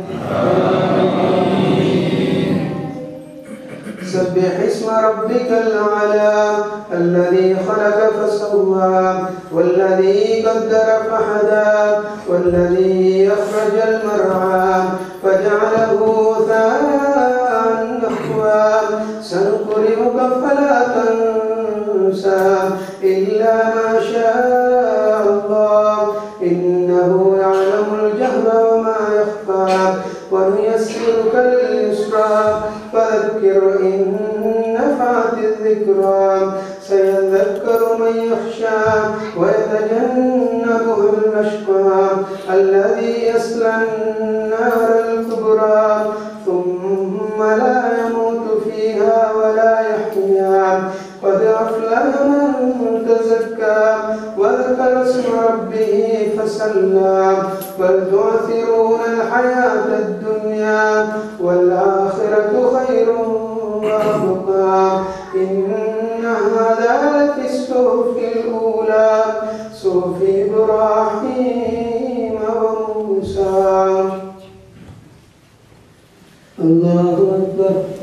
سبح اسم ربك الأعلى الذي خلق فسوى والذي قدر فهدى والذي أخرج المرعى فجعله غثاء نحوا سنقرئك فلا تنسى إلا ما شاء الله إنه يعلم الجهر وما يخفى ونيسرك لليسرى فذكر إن نفعت الذكرى سيذكر من يخشى ويتجنبها الأشقى الذي يصلى النار الكبرى ثم لا يموت فيها ولا يحيا قد أفلح من تزكى وذكر اسم ربه فصلى بل تؤثرون الحياة الدنيا والآخرة خير وأبقى إن هذا لفي الصحف الأولى صحف إبراهيم وموسى الله أكبر